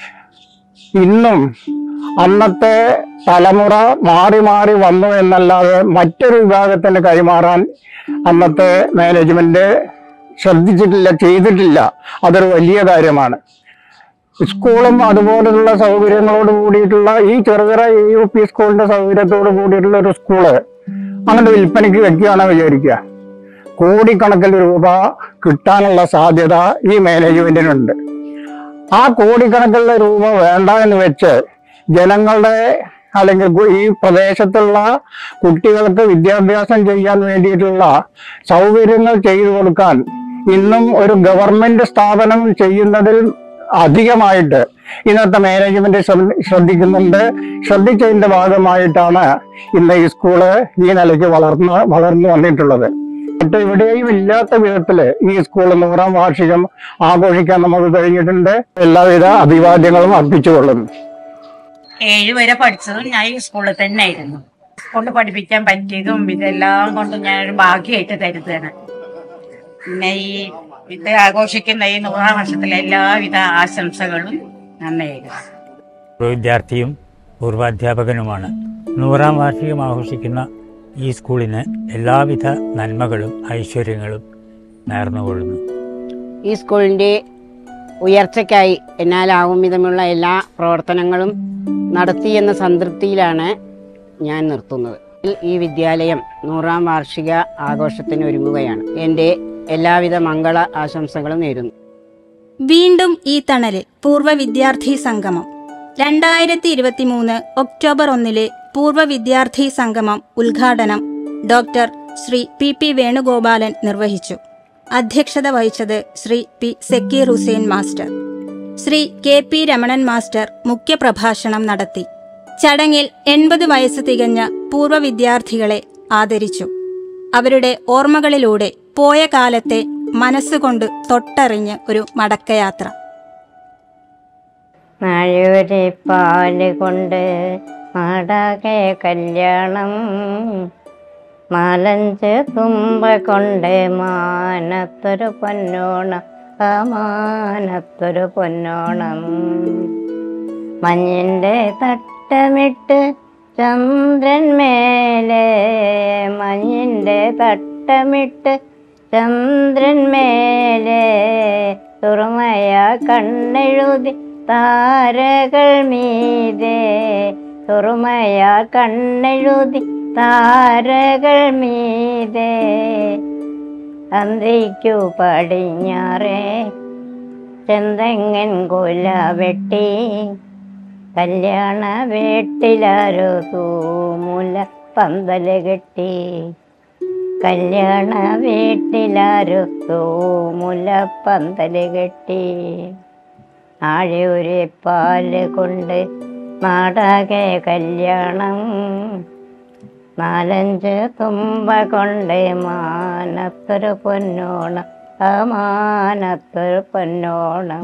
ഇന്നും അന്നത്തെ തലമുറ മാറി മാറി വന്നു എന്നല്ലാതെ മറ്റൊരു വിഭാഗത്തിന് കൈമാറാൻ അന്നത്തെ മാനേജ്മെന്റ് ശ്രദ്ധിച്ചിട്ടില്ല ചെയ്തിട്ടില്ല അതൊരു വലിയ കാര്യമാണ് സ്കൂളും അതുപോലുള്ള സൗകര്യങ്ങളോട് കൂടിയിട്ടുള്ള ഈ ചെറുതര എ യു പി സ്കൂളിന്റെ സൗകര്യത്തോട് കൂടിയിട്ടുള്ള ഒരു സ്കൂള് അങ്ങനെ വിൽപ്പനയ്ക്ക് വെക്കുകയാണെന്ന് വിചാരിക്കുക കോടിക്കണക്കിന് രൂപ കിട്ടാനുള്ള സാധ്യത ഈ മാനേജ്മെന്റിനുണ്ട് ആ കോടിക്കണക്കിനുള്ള രൂപ വേണ്ട എന്ന് വെച്ച് ജനങ്ങളുടെ അല്ലെങ്കിൽ കു- ഈ പ്രദേശത്തുള്ള കുട്ടികൾക്ക് വിദ്യാഭ്യാസം ചെയ്യാൻ വേണ്ടിയിട്ടുള്ള സൗകര്യങ്ങൾ ചെയ്തു കൊടുക്കാൻ ഇന്നും ഒരു ഗവൺമെന്റ് സ്ഥാപനം ചെയ്യുന്നതിൽ അധികമായിട്ട് ഇന്നത്തെ മാനേജ്മെന്റ് ശ്രദ്ധ- ശ്രദ്ധിക്കുന്നുണ്ട് ശ്രദ്ധിച്ചതിന്റെ ഭാഗമായിട്ടാണ് ഇന്ന് ഈ സ്കൂള് ഈ നിലയ്ക്ക് വളർന്ന് വളർന്നു വന്നിട്ടുള്ളത് മറ്റ് എവിടെയും ഇല്ലാത്ത വിധത്തില് ഈ സ്കൂൾ നൂറാം വാർഷികം ആഘോഷിക്കാൻ നമുക്ക് കഴിഞ്ഞിട്ടുണ്ട് എല്ലാവിധ അഭിവാദ്യങ്ങളും അർപ്പിച്ചുകൊള്ളുന്നു ഏഴ് വരെ പഠിച്ചതും ഞാൻ ഈ സ്കൂളിൽ തന്നെ ആയിരുന്നു സ്കൂളിൽ പഠിപ്പിക്കാൻ പറ്റിയതും ഇതെല്ലാം കൊണ്ടും ഞാനൊരു ഭാഗ്യമായിട്ട് കരുതുകയാണ് പിന്നെ ഈ ഇത് ആഘോഷിക്കുന്ന ഈ നൂറാം വർഷത്തിലെ എല്ലാവിധ ആശംസകളും നന്നായിരുന്നു ഒരു വിദ്യാർത്ഥിയും പൂർവാധ്യാപകനുമാണ് നൂറാം വാർഷികം ആഘോഷിക്കുന്ന ഈ സ്കൂളിന് എല്ലാവിധ നന്മകളും ഐശ്വര്യങ്ങളും നേർന്നുകൊള്ളുന്നു ഈ സ്കൂളിൻ്റെ ഉയർച്ചയ്ക്കായി എന്നാലാവും വിധമുള്ള എല്ലാ പ്രവർത്തനങ്ങളും നടത്തിയെന്ന സംതൃപ്തിയിലാണ് ഞാൻ നിർത്തുന്നത് ഈ വിദ്യാലയം നൂറാം വാർഷിക ആഘോഷത്തിന് ഒരുങ്ങുകയാണ് എൻ്റെ എല്ലാവിധ മംഗള ആശംസകളും നേരുന്നു വീണ്ടും ഈ തണലിൽ പൂർവ്വ വിദ്യാർത്ഥി സംഗമം രണ്ടായിരത്തി ഇരുപത്തി മൂന്ന് ഒക്ടോബർ ഒന്നിലെ പൂർവ്വ വിദ്യാർത്ഥി സംഗമം ഉദ്ഘാടനം doctor Shri P P Venugopalan നിർവഹിച്ചു അധ്യക്ഷത വഹിച്ചത് Shri P Sakkir Hussain master Shri K P Ramanan master മുഖ്യപ്രഭാഷണം നടത്തി ചടങ്ങിൽ എൺപത് വയസ്സ് തികഞ്ഞ പൂർവ്വ വിദ്യാർത്ഥികളെ ആദരിച്ചു അവരുടെ ഓർമ്മകളിലൂടെ പോയ കാലത്തെ മനസ്സുകൊണ്ട് തൊട്ടറിഞ്ഞ് ഒരു മടക്കയാത്ര മഴയൊരു പാല് കൊണ്ട് മാടാകെ കല്യാണം മാലഞ്ച് തുമ്പ കൊണ്ട് മാനത്തൊരു പൊന്നോണം ആ മാനത്തൊരു പൊന്നോണം മഞ്ഞിൻ്റെ തട്ടമിട്ട് ചന്ദ്രൻ മേലെ മഞ്ഞിൻ്റെ തട്ടമിട്ട് ചന്ദ്രൻ മേലെ തുറമയ കണ്ണെഴുതി താരകൾ മീതെ തുറമയ കണ്ണെഴുതി താരകൾ മീതെ അന്തിക്കു പടിഞ്ഞാറേ ചെന്തങ്ങൻ കൊല വെട്ടി കല്യാണ വീട്ടിലാരോ തൂമുല പന്തല് കെട്ടി കല്യാണ വീട്ടിലാരോ തൂമുല പന്തല് കെട്ടി ആഴയൊരു പാല് കൊണ്ട് നാടാകെ കല്യാണം നാലഞ്ച് തുമ്പ കൊണ്ട് മാനത്തൊരു പൊന്നോണം ആ മാനത്തൊരു പൊന്നോണം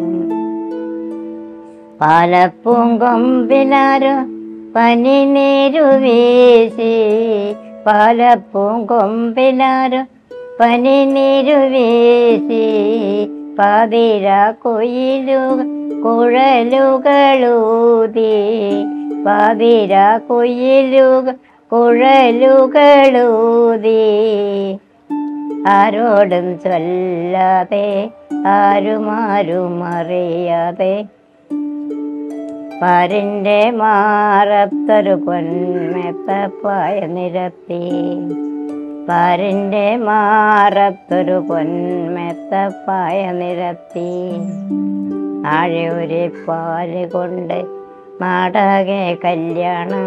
പാലപ്പൂങ്കൊമ്പിലാരോ പനിനീരു വീശി പാലപ്പൂങ്കൊമ്പിലാരോ പനിനീരു വീശി പാതിര കൊയിലുക കുഴലുകളൂതി പാതിര കൊയിലുക കുഴലുകളൂതി ആരോടും ചൊല്ലാതെ ആരുമാരും അറിയാതെ പാരിൻ്റെ മാറത്തൊരു പൊന്മെത്തപ്പായ നിരത്തി പാരിൻ്റെ മാറത്തൊരു പൊന്മെത്തപ്പായ നിരത്തി ആഴയൊരു പാല് കൊണ്ട് നാടകെ കല്യാണം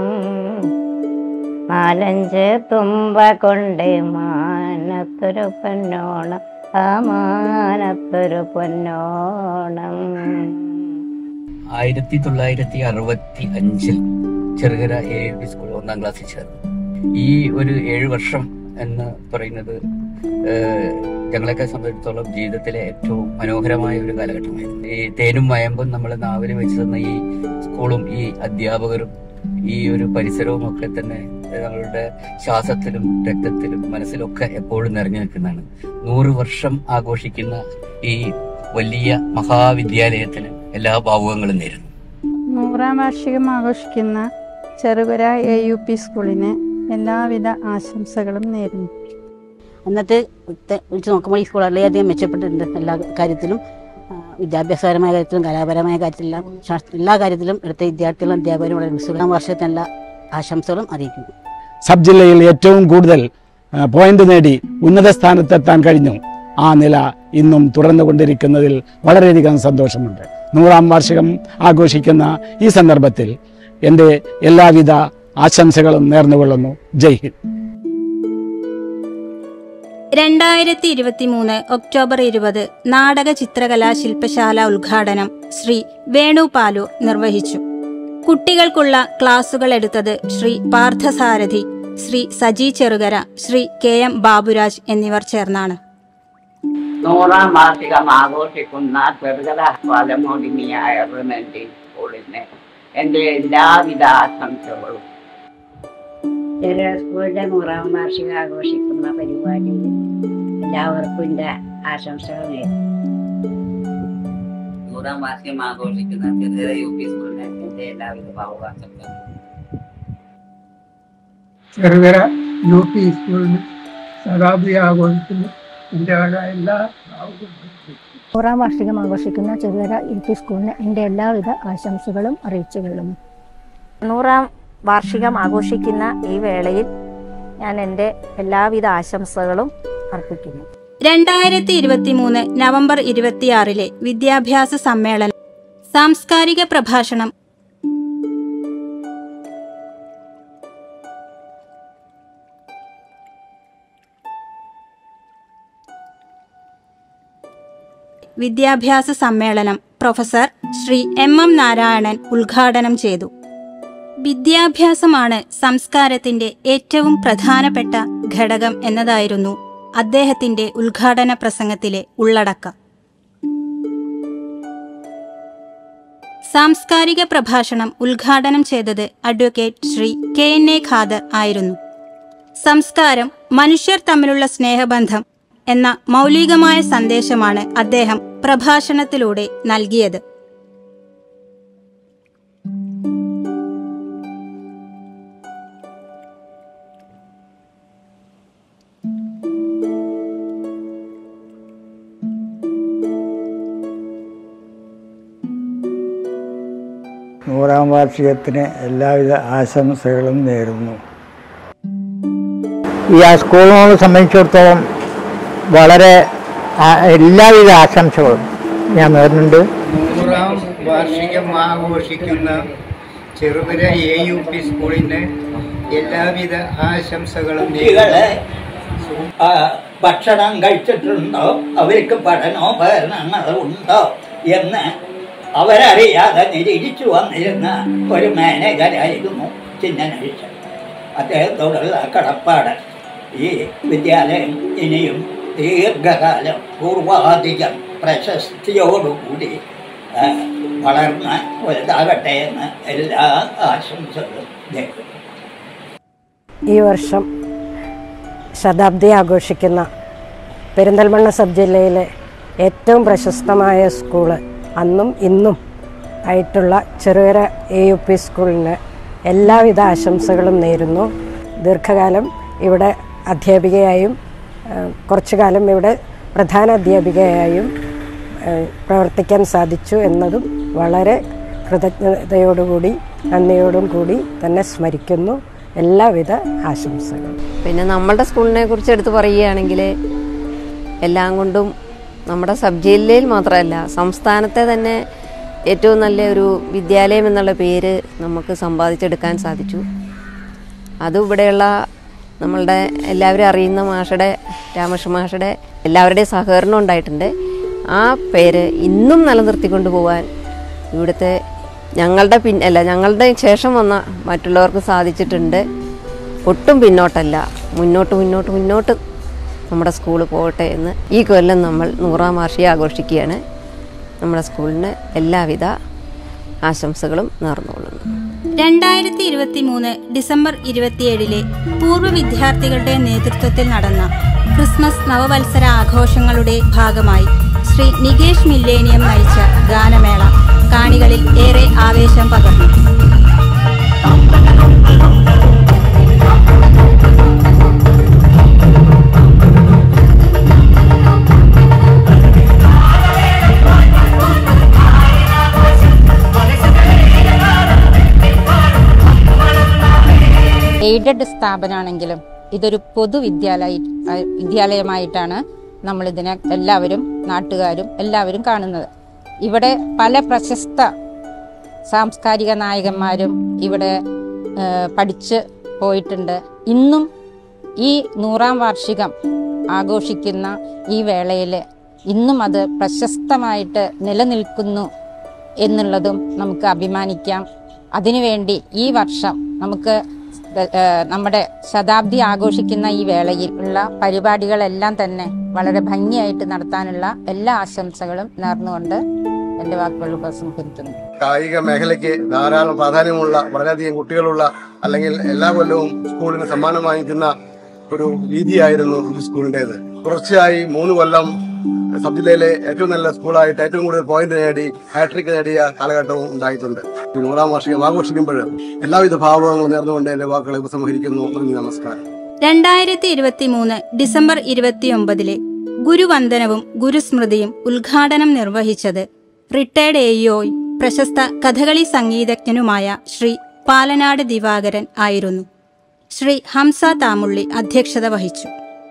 നാലഞ്ച് തുമ്പ കൊണ്ട് മാനത്തൊരു പൊന്നോണം ആ മാനത്തൊരു പൊന്നോണം ആയിരത്തി തൊള്ളായിരത്തി അറുപത്തി അഞ്ചിൽ Cherukara A L P school ഒന്നാം ക്ലാസ്സിൽ ചേർന്നു ഈ ഒരു ഏഴ് വർഷം എന്ന് പറയുന്നത് ഏഹ്, ഞങ്ങളെയൊക്കെ സംബന്ധിച്ചിടത്തോളം ജീവിതത്തിലെ ഏറ്റവും മനോഹരമായ ഒരു കാലഘട്ടമായിരുന്നു ഈ തേനും വയമ്പും നമ്മളെ നാവിൽ വെച്ച് തന്ന ഈ സ്കൂളും ഈ അധ്യാപകരും ഈ ഒരു പരിസരവും ഒക്കെ തന്നെ ഞങ്ങളുടെ ശ്വാസത്തിലും രക്തത്തിലും മനസ്സിലൊക്കെ എപ്പോഴും നിറഞ്ഞു നിൽക്കുന്നതാണ് നൂറ് വർഷം ആഘോഷിക്കുന്ന ഈ വലിയ മഹാവിദ്യാലയത്തിന് എല്ലാ ഭാവുകങ്ങളും നേരുന്നു നൂറാം വാർഷികം ആഘോഷിക്കുന്ന ചെറുകുര എ യു പി സ്കൂളിന് എല്ലാവിധ ആശംസകളും നേരുന്നു അന്നത്തെ ഇത്തെ വെച്ച് നോക്കുമ്പോൾ ഈ സ്കൂൾ വളരെയധികം മെച്ചപ്പെട്ടിട്ടുണ്ട് എല്ലാ കാര്യത്തിലും ആ, വിദ്യാഭ്യാസപരമായ കാര്യത്തിലും കലാപരമായ കാര്യത്തിലെല്ലാം ശാസ്ത്ര എല്ലാ കാര്യത്തിലും ഇവിടുത്തെ വിദ്യാർത്ഥികളും അധ്യാപകരും വളരെ സുഖം വർഷത്തെ എല്ലാ ആശംസകളും അറിയിക്കുന്നു സബ് ജില്ലയിൽ ഏറ്റവും കൂടുതൽ ആ, പോയിന്റ് നേടി ഉന്നത സ്ഥാനത്തെത്താൻ കഴിഞ്ഞു ആ നില ഇന്നും തുടർന്നുകൊണ്ടിരിക്കുന്നതിൽ വളരെയധികം സന്തോഷമുണ്ട് നൂറാം വാർഷികം ആഘോഷിക്കുന്ന ഈ സന്ദർഭത്തിൽ എൻ്റെ എല്ലാവിധ ആശംസകളും നേർന്നുകൊള്ളുന്നു ജയ് ഹിന്ദ് രണ്ടായിരത്തി ഇരുപത്തി മൂന്ന് ഒക്ടോബർ ഇരുപത് നാടക ചിത്രകലാ ശില്പശാല ഉദ്ഘാടനം ശ്രീ വേണു പാലൂർ നിർവഹിച്ചു കുട്ടികൾക്കുള്ള ക്ലാസുകൾ എടുത്തത് ശ്രീ പാർത്ഥസാരഥി ശ്രീ സജി ചെറുകര ശ്രീ കെ എം ബാബുരാജ് എന്നിവർ ചേർന്നാണ് നൂറാം വാർഷികം ആഘോഷിക്കുന്ന ചെറുകഥ പലമോടിനിയായ റിമൻറ്റി സ്കൂളിന് എൻ്റെ എല്ലാവിധ ആശംസകളും ചെറിയ സ്കൂളിന്റെ നൂറാം വാർഷികം ആഘോഷിക്കുന്ന പരിപാടിയിൽ എല്ലാവർക്കും എൻ്റെ ആശംസകൾ നേരുന്നു നൂറാം വാർഷികം ആഘോഷിക്കുന്ന ചെറുകര യു പി സ്കൂളിന് എന്റെ എല്ലാവിധ ഭാവുകാശങ്ങളും ചെറുകര യു പി സ്കൂളിന് ശതാബ്ദി ആഘോഷിക്കുന്നു എൻ്റെ വക എല്ലാ ഭാവുകങ്ങളും നൂറാം വാർഷികം ആഘോഷിക്കുന്ന ചെറുകര യു പി സ്കൂളിന് എൻ്റെ എല്ലാവിധ ആശംസകളും അറിയിച്ചുകൊള്ളുന്നു നൂറാം വാർഷികം ആഘോഷിക്കുന്ന ഈ വേളയിൽ ഞാൻ എൻ്റെ എല്ലാവിധ ആശംസകളും അർപ്പിക്കുന്നു രണ്ടായിരത്തി ഇരുപത്തി മൂന്ന് നവംബർ ഇരുപത്തിയാറിലെ വിദ്യാഭ്യാസ സമ്മേളനം സാംസ്കാരിക പ്രഭാഷണം വിദ്യാഭ്യാസ സമ്മേളനം professor Shri M M Narayanan ഉദ്ഘാടനം ചെയ്തു വിദ്യാഭ്യാസമാണ് സംസ്കാരത്തിന്റെ ഏറ്റവും പ്രധാനപ്പെട്ട ഘടകം എന്നതായിരുന്നു അദ്ദേഹത്തിന്റെ ഉദ്ഘാടന പ്രസംഗത്തിലെ ഉള്ളടക്കം സാംസ്കാരിക പ്രഭാഷണം ഉദ്ഘാടനം ചെയ്തത് advocate Shri K N A Khader ആയിരുന്നു സംസ്കാരം മനുഷ്യർ തമ്മിലുള്ള സ്നേഹബന്ധം എന്ന മൗലികമായ സന്ദേശമാണ് അദ്ദേഹം പ്രഭാഷണത്തിലൂടെ നൽകിയത് നൂറാം വാർഷികത്തിന് എല്ലാവിധ ആശംസകളും നേരുന്നു ഈ ആ സ്കൂളിനെ സംബന്ധിച്ചിടത്തോളം വളരെ ആ- എല്ലാവിധ ആശംസകളും ഞാൻ നേരുന്നുണ്ട് നൂറാം വാർഷികം ആഘോഷിക്കുന്ന ചെറുപുര എ യു പി സ്കൂളിന് എല്ലാവിധ ആശംസകളും കുട്ടികളെ ആ, ഭക്ഷണം കഴിച്ചിട്ടുണ്ടോ അവർക്ക് പഠനോപകരണങ്ങൾ ഉണ്ടോ എന്ന് അവരറിയാതെ നിരീക്ഷിച്ചു വന്നിരുന്ന ഒരു മാനേജരായിരുന്നു ചിന്നനഴിച്ച അദ്ദേഹത്തോടുള്ള കടപ്പാട് ഈ വിദ്യാലയം ഇനിയും ദീർഘകാലം പൂർവാധികം പ്രശസ്തിയോടുകൂടി ആ, വളർന്ന് വലുതാകട്ടെ എന്ന് എല്ലാ ആശംസകളും നേരുന്നു ഈ വർഷം ശതാബ്ദി ആഘോഷിക്കുന്ന പെരിന്തൽമണ്ണ സബ് ജില്ലയിലെ ഏറ്റവും പ്രശസ്തമായ സ്കൂള് അന്നും ഇന്നും ആയിട്ടുള്ള ചെറുകര എ യു പി സ്കൂളിന് എല്ലാവിധ ആശംസകളും നേരുന്നു ദീർഘകാലം ഇവിടെ അധ്യാപികയായും ആ, കുറച്ചു കാലം ഇവിടെ പ്രധാന അധ്യാപികയായും ആ, പ്രവർത്തിക്കാൻ സാധിച്ചു എന്നതും വളരെ കൃതജ്ഞതയോടുകൂടി നന്ദിയോടും കൂടി തന്നെ സ്മരിക്കുന്നു എല്ലാവിധ ആശംസകളും പിന്നെ നമ്മളുടെ സ്കൂളിനെ കുറിച്ച് എടുത്ത് പറയുകയാണെങ്കിൽ എല്ലാം കൊണ്ടും നമ്മുടെ സബ് ജില്ലയിൽ മാത്രമല്ല സംസ്ഥാനത്തെ തന്നെ ഏറ്റവും നല്ല ഒരു വിദ്യാലയം എന്നുള്ള പേര് നമുക്ക് സമ്പാദിച്ചെടുക്കാൻ സാധിച്ചു അതും ഇവിടെയുള്ള നമ്മളുടെ എല്ലാവരും അറിയുന്ന മാഷയുടെ രാമകൃഷ്ണ മാഷയുടെ എല്ലാവരുടെയും സഹകരണം ഉണ്ടായിട്ടുണ്ട് ആ പേര് ഇന്നും നിലനിർത്തിക്കൊണ്ട് പോകാൻ ഇവിടുത്തെ ഞങ്ങളുടെ പിൻ അല്ല ഞങ്ങളുടെ ശേഷം വന്ന മറ്റുള്ളവർക്ക് സാധിച്ചിട്ടുണ്ട് ഒട്ടും പിന്നോട്ടല്ല മുന്നോട്ട് മുന്നോട്ട് മുന്നോട്ട് നമ്മുടെ സ്കൂൾ പോകട്ടെ എന്ന് ഈ കൊല്ലം നമ്മൾ നൂറാം വാർഷികം ആഘോഷിക്കുകയാണ് നമ്മുടെ സ്കൂളിന് എല്ലാവിധ ആശംസകളും നേർന്നുകൊള്ളുന്നു രണ്ടായിരത്തി ഇരുപത്തി മൂന്ന് ഡിസംബർ ഇരുപത്തിയേഴിലെ പൂർവ്വ വിദ്യാർത്ഥികളുടെ നേതൃത്വത്തിൽ നടന്ന ക്രിസ്മസ് നവവത്സര ആഘോഷങ്ങളുടെ ഭാഗമായി ശ്രീ നികേഷ് മില്ലേനിയം നയിച്ച ഗാനമേള കാണികളിൽ ഏറെ ആവേശം പകർന്നു എയ്ഡഡ് സ്ഥാപനമാണെങ്കിലും ഇതൊരു പൊതുവിദ്യാലയ അഹ് വിദ്യാലയമായിട്ടാണ് നമ്മളിതിനെ എല്ലാവരും നാട്ടുകാരും എല്ലാവരും കാണുന്നത് ഇവിടെ പല പ്രശസ്ത സാംസ്കാരിക നായകന്മാരും ഇവിടെ ആ, പഠിച്ച് പോയിട്ടുണ്ട് ഇന്നും ഈ നൂറാം വാർഷികം ആഘോഷിക്കുന്ന ഈ വേളയിൽ ഇന്നും അത് പ്രശസ്തമായിട്ട് നിലനിൽക്കുന്നു എന്നുള്ളതും നമുക്ക് അഭിമാനിക്കാം അതിനുവേണ്ടി ഈ വർഷം നമുക്ക് ദ- ഏ, നമ്മുടെ ശതാബ്ദി ആഘോഷിക്കുന്ന ഈ വേളയിൽ ഉള്ള പരിപാടികളെല്ലാം തന്നെ വളരെ ഭംഗിയായിട്ട് നടത്താനുള്ള എല്ലാ ആശംസകളും നേർന്നുകൊണ്ട് എൻ്റെ വാക്കുകൾ ഉപസംഹരിക്കുന്നു കായിക മേഖലയ്ക്ക് ധാരാളം പ്രാധാന്യമുള്ള വളരെയധികം കുട്ടികളുള്ള അല്ലെങ്കിൽ എല്ലാ കൊല്ലവും സ്കൂളിന് സമ്മാനം വാങ്ങിക്കുന്ന ഒരു രീതിയായിരുന്നു ഈ സ്കൂളിൻ്റെത് തുടർച്ചയായി മൂന്ന് കൊല്ലം സബ് ജില്ലയിലെ ഏറ്റവും നല്ല സ്കൂളായിട്ട് ഏറ്റവും കൂടുതൽ പോയിന്റ് നേടി ഹാട്രിക് നേടിയ കാലഘട്ടവും ഉണ്ടായിട്ടുണ്ട് ഈ നൂറാം വാർഷികം ആഘോഷിക്കുമ്പോൾ എല്ലാവിധ ഭാവങ്ങളും നേർന്നുകൊണ്ട് എന്റെ വാക്കുകളെ ഉപസംഹരിക്കുന്നു നന്ദി നമസ്കാരം രണ്ടായിരത്തി ഇരുപത്തി മൂന്ന് ഡിസംബർ ഇരുപത്തിയൊമ്പതിലെ ഗുരുവന്ദനവും ഗുരുസ്മൃതിയും ഉദ്ഘാടനം നിർവഹിച്ചത് റിട്ടയർഡ് എ പ്രശസ്ത കഥകളി സംഗീതജ്ഞനുമായ ശ്രീ പാലനാട് ദിവാകരൻ ആയിരുന്നു ശ്രീ ഹംസ താമുള്ളി അധ്യക്ഷത വഹിച്ചു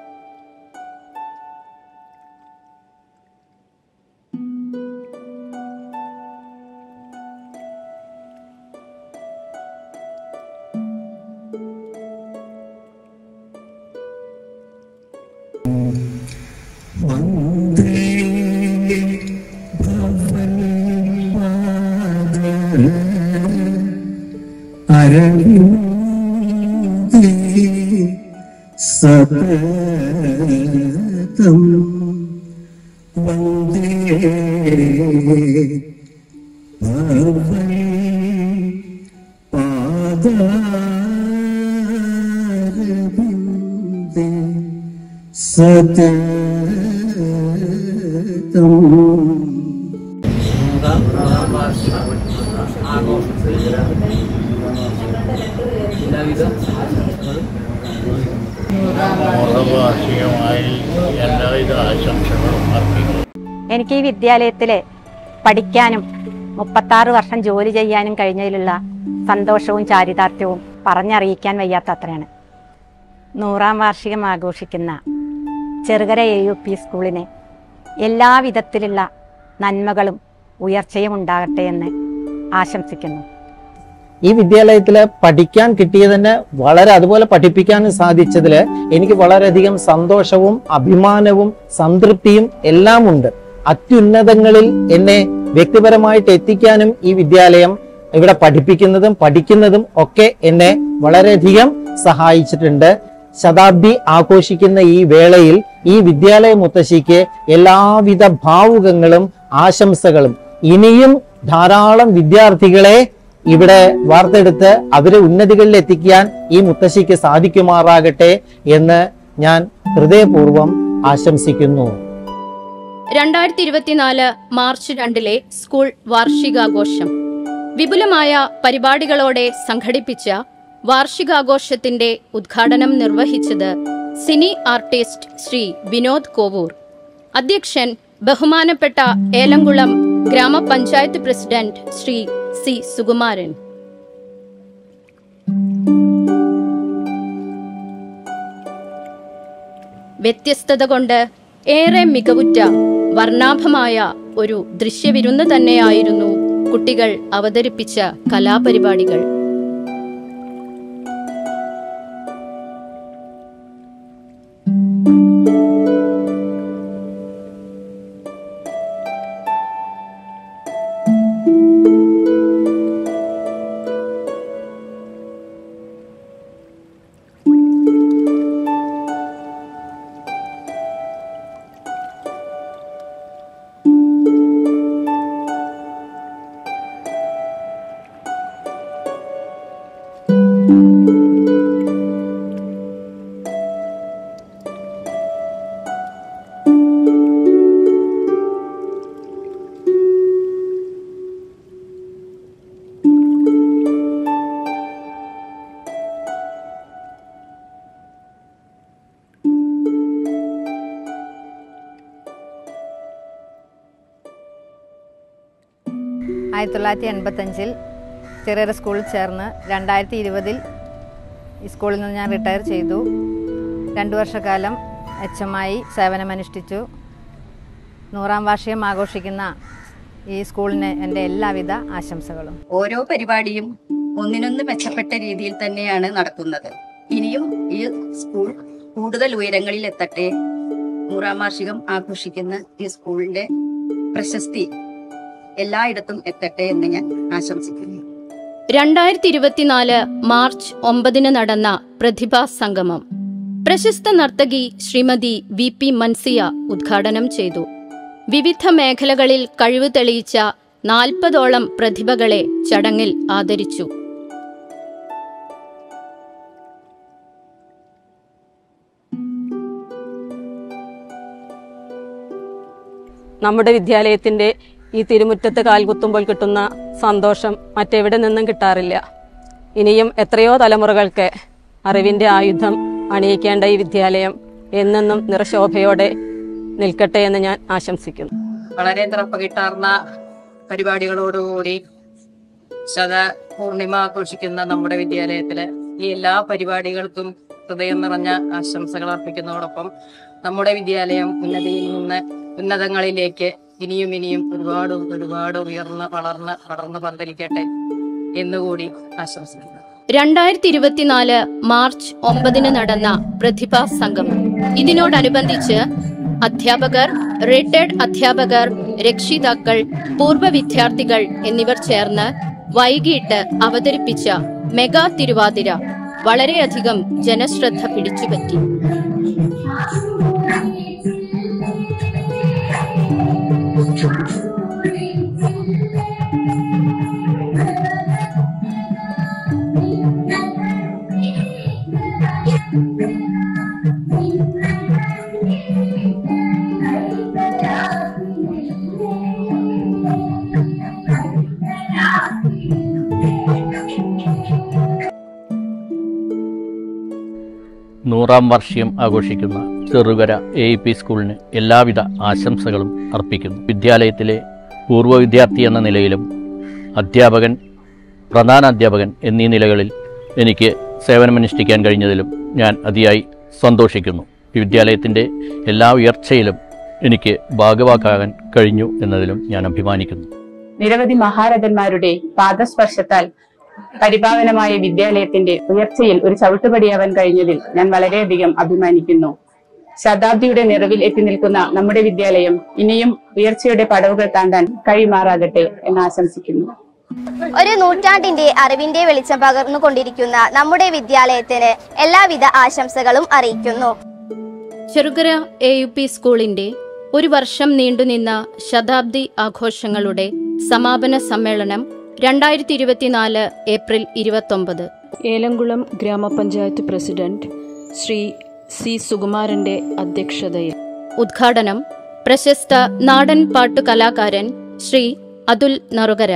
സതതം വന്ദേ ഭവൻ പാദാരവിന്ദേ സതതം വാർഷികമായി എല്ലാവിധ ആശംസകളും അർപ്പിക്കുന്നു എനിക്ക് ഈ വിദ്യാലയത്തിൽ പഠിക്കാനും മുപ്പത്താറ് വർഷം ജോലി ചെയ്യാനും കഴിഞ്ഞതിലുള്ള സന്തോഷവും ചാരിതാർത്ഥ്യവും പറഞ്ഞറിയിക്കാൻ വയ്യാത്ത അത്രയാണ് നൂറാം വാർഷികം ആഘോഷിക്കുന്ന ചെറുകര എ യു പി സ്കൂളിന് എല്ലാവിധത്തിലുള്ള നന്മകളും ഉയർച്ചയും ഉണ്ടാകട്ടെ എന്ന് ആശംസിക്കുന്നു ഈ വിദ്യാലയത്തിൽ പഠിക്കാൻ കിട്ടിയതിന് വളരെ അതുപോലെ പഠിപ്പിക്കാനും സാധിച്ചതിൽ എനിക്ക് വളരെയധികം സന്തോഷവും അഭിമാനവും സംതൃപ്തിയും എല്ലാം ഉണ്ട് അത്യുന്നതങ്ങളിൽ എന്നെ വ്യക്തിപരമായിട്ട് എത്തിക്കാനും ഈ വിദ്യാലയം ഇവിടെ പഠിപ്പിക്കുന്നതും പഠിക്കുന്നതും ഒക്കെ എന്നെ വളരെയധികം സഹായിച്ചിട്ടുണ്ട് ശതാബ്ദി ആഘോഷിക്കുന്ന ഈ വേളയിൽ ഈ വിദ്യാലയ മുത്തശ്ശിക്ക് എല്ലാവിധ ഭാവുകങ്ങളും ആശംസകളും ഇനിയും ധാരാളം വിദ്യാർത്ഥികളെ ഇവിടെ വാർത്തെടുത്ത് അവരെ ഉന്നതികളിൽ എത്തിക്കാൻ ഈ മുത്തശ്ശിക്ക് സാധിക്കുമാറാകട്ടെ എന്ന് ഞാൻ ഹൃദയപൂർവ്വം ആശംസിക്കുന്നു രണ്ടായിരത്തി ഇരുപത്തിനാല് മാർച്ച് രണ്ടിലെ സ്കൂൾ വാർഷികാഘോഷം വിപുലമായ പരിപാടികളോടെ സംഘടിപ്പിച്ച വാർഷികാഘോഷത്തിന്റെ ഉദ്ഘാടനം നിർവഹിച്ചത് സിനി ആർട്ടിസ്റ്റ് ശ്രീ വിനോദ് കോവൂർ അധ്യക്ഷൻ ബഹുമാനപ്പെട്ട ഏലംകുളം ഗ്രാമപഞ്ചായത്ത് പ്രസിഡന്റ് ശ്രീ സി സുകുമാരൻ വ്യത്യസ്തത കൊണ്ട് ഏറെ മികവുറ്റ വർണ്ണാഭമായ ഒരു ദൃശ്യവിരുന്ന് തന്നെയായിരുന്നു കുട്ടികൾ അവതരിപ്പിച്ച കലാപരിപാടികൾ ആയിരത്തി തൊള്ളായിരത്തി എൺപത്തഞ്ചിൽ ചെറിയ സ്കൂളിൽ ചേർന്ന് രണ്ടായിരത്തി ഇരുപതിൽ ഈ സ്കൂളിൽ നിന്ന് ഞാൻ റിട്ടയർ ചെയ്തു രണ്ടു വർഷക്കാലം എച്ച് എം ആയി സേവനമനുഷ്ഠിച്ചു നൂറാം വാർഷികം ആഘോഷിക്കുന്ന ഈ സ്കൂളിന് എൻ്റെ എല്ലാവിധ ആശംസകളും ഓരോ പരിപാടിയും ഒന്നിനൊന്ന് മെച്ചപ്പെട്ട രീതിയിൽ തന്നെയാണ് നടക്കുന്നത് ഇനിയും ഈ സ്കൂൾ കൂടുതൽ ഉയരങ്ങളിൽ എത്തട്ടെ നൂറാം വാർഷികം ആഘോഷിക്കുന്ന ഈ സ്കൂളിന്റെ പ്രശസ്തി എല്ലായിടത്തും എത്തട്ടെ എന്ന് ഞാൻ ആശംസിക്കുന്നു രണ്ടായിരത്തി ഇരുപത്തിനാല് മാർച്ച് ഒമ്പതിന് നടന്ന പ്രതിഭാ സംഗമം പ്രശസ്ത നർത്തകി ശ്രീമതി വി പി മൻസിയ ഉദ്ഘാടനം ചെയ്തു വിവിധ മേഖലകളിൽ കഴിവ് തെളിയിച്ച നാൽപ്പതോളം പ്രതിഭകളെ ചടങ്ങിൽ ആദരിച്ചു നമ്മുടെ വിദ്യാലയത്തിൻ്റെ ഈ തിരുമുറ്റത്ത് കാൽകുത്തുമ്പോൾ കിട്ടുന്ന സന്തോഷം മറ്റെവിടെ നിന്നും കിട്ടാറില്ല ഇനിയും എത്രയോ തലമുറകൾക്ക് അറിവിൻ്റെ ആയുധം അണിയിക്കേണ്ട ഈ വിദ്യാലയം എന്നെന്നും നിറശോഭയോടെ നിൽക്കട്ടെ എന്ന് ഞാൻ ആശംസിക്കുന്നു വളരെ തിറപ്പകിട്ടാർന്ന പരിപാടികളോടുകൂടി ശത പൂർണിമ ആഘോഷിക്കുന്ന നമ്മുടെ വിദ്യാലയത്തില് ഈ എല്ലാ പരിപാടികൾക്കും ഹൃദയം നിറഞ്ഞ ആശംസകൾ അർപ്പിക്കുന്നതോടൊപ്പം നമ്മുടെ വിദ്യാലയം ഉന്നതിയിൽ നിന്ന് ഉന്നതങ്ങളിലേക്ക് ഇനിയും ഇനിയും ഒരുപാട് ഒരുപാട് ഉയർന്ന് വളർന്ന് വളർന്ന് പന്തലിക്കട്ടെ എന്നുകൂടി ആശംസിക്കുന്നു രണ്ടായിരത്തി ഇരുപത്തിനാല് മാർച്ച് ഒമ്പതിന് നടന്ന പ്രതിഭാ സംഗമം ഇതിനോടനുബന്ധിച്ച് അധ്യാപകർ റിട്ടയർഡ് അധ്യാപകർ രക്ഷിതാക്കൾ പൂർവ്വ വിദ്യാർത്ഥികൾ എന്നിവർ ചേർന്ന് വൈകിട്ട് അവതരിപ്പിച്ച മെഗാ തിരുവാതിര വളരെയധികം ജനശ്രദ്ധ പിടിച്ചുപറ്റി നൂറാം വാർഷികം ആഘോഷിക്കുന്ന ചെറുകര എ ഇ പി സ്കൂളിന് എല്ലാവിധ ആശംസകളും അർപ്പിക്കുന്നു വിദ്യാലയത്തിലെ പൂർവ്വ വിദ്യാർത്ഥി എന്ന നിലയിലും അധ്യാപകൻ പ്രധാന അധ്യാപകൻ എന്നീ നിലകളിൽ എനിക്ക് സേവനമനുഷ്ഠിക്കാൻ കഴിഞ്ഞതിലും ഞാൻ അതിയായി സന്തോഷിക്കുന്നു ഈ വിദ്യാലയത്തിൻ്റെ എല്ലാ ഉയർച്ചയിലും എനിക്ക് ഭാഗവാക്കാകാൻ കഴിഞ്ഞു എന്നതിലും ഞാൻ അഭിമാനിക്കുന്നു നിരവധി മഹാരഥന്മാരുടെ പാദസ്പർശത്താൽ പരിപാവനമായ വിദ്യാലയത്തിന്റെ ഉയർച്ചയിൽ ഒരു ചവിട്ടുപടിയാവാൻ കഴിഞ്ഞതിൽ ഞാൻ വളരെയധികം അഭിമാനിക്കുന്നു ശതാബ്ദിയുടെ നിറവിൽ എത്തി നിൽക്കുന്ന നമ്മുടെ വിദ്യാലയം ഇനിയും ഉയർച്ചയുടെ പടവുകൾ താണ്ടാൻ കഴിയുമാറാകട്ടെ എന്ന് ആശംസിക്കുന്നു ഒരു നൂറ്റാണ്ടിന്റെ അറിവിന്റെ വെളിച്ചം പകർന്നുകൊണ്ടിരിക്കുന്ന നമ്മുടെ വിദ്യാലയത്തിന് എല്ലാവിധ ആശംസകളും അറിയിക്കുന്നു ചെറുകര എ യു പി സ്കൂളിന്റെ ഒരു വർഷം നീണ്ടുനിന്ന ശതാബ്ദി ആഘോഷങ്ങളുടെ സമാപന സമ്മേളനം രണ്ടായിരത്തി ഇരുപത്തിനാല് ഏപ്രിൽ ഇരുപത്തൊമ്പത് ഏലംകുളം ഗ്രാമപഞ്ചായത്ത് പ്രസിഡന്റ് ശ്രീ സി സുകുമാരന്റെ അധ്യക്ഷതയിൽ ഉദ്ഘാടനം പ്രശസ്ത നാടൻ പാട്ടു കലാകാരൻ ശ്രീ അതുൽ നറുകര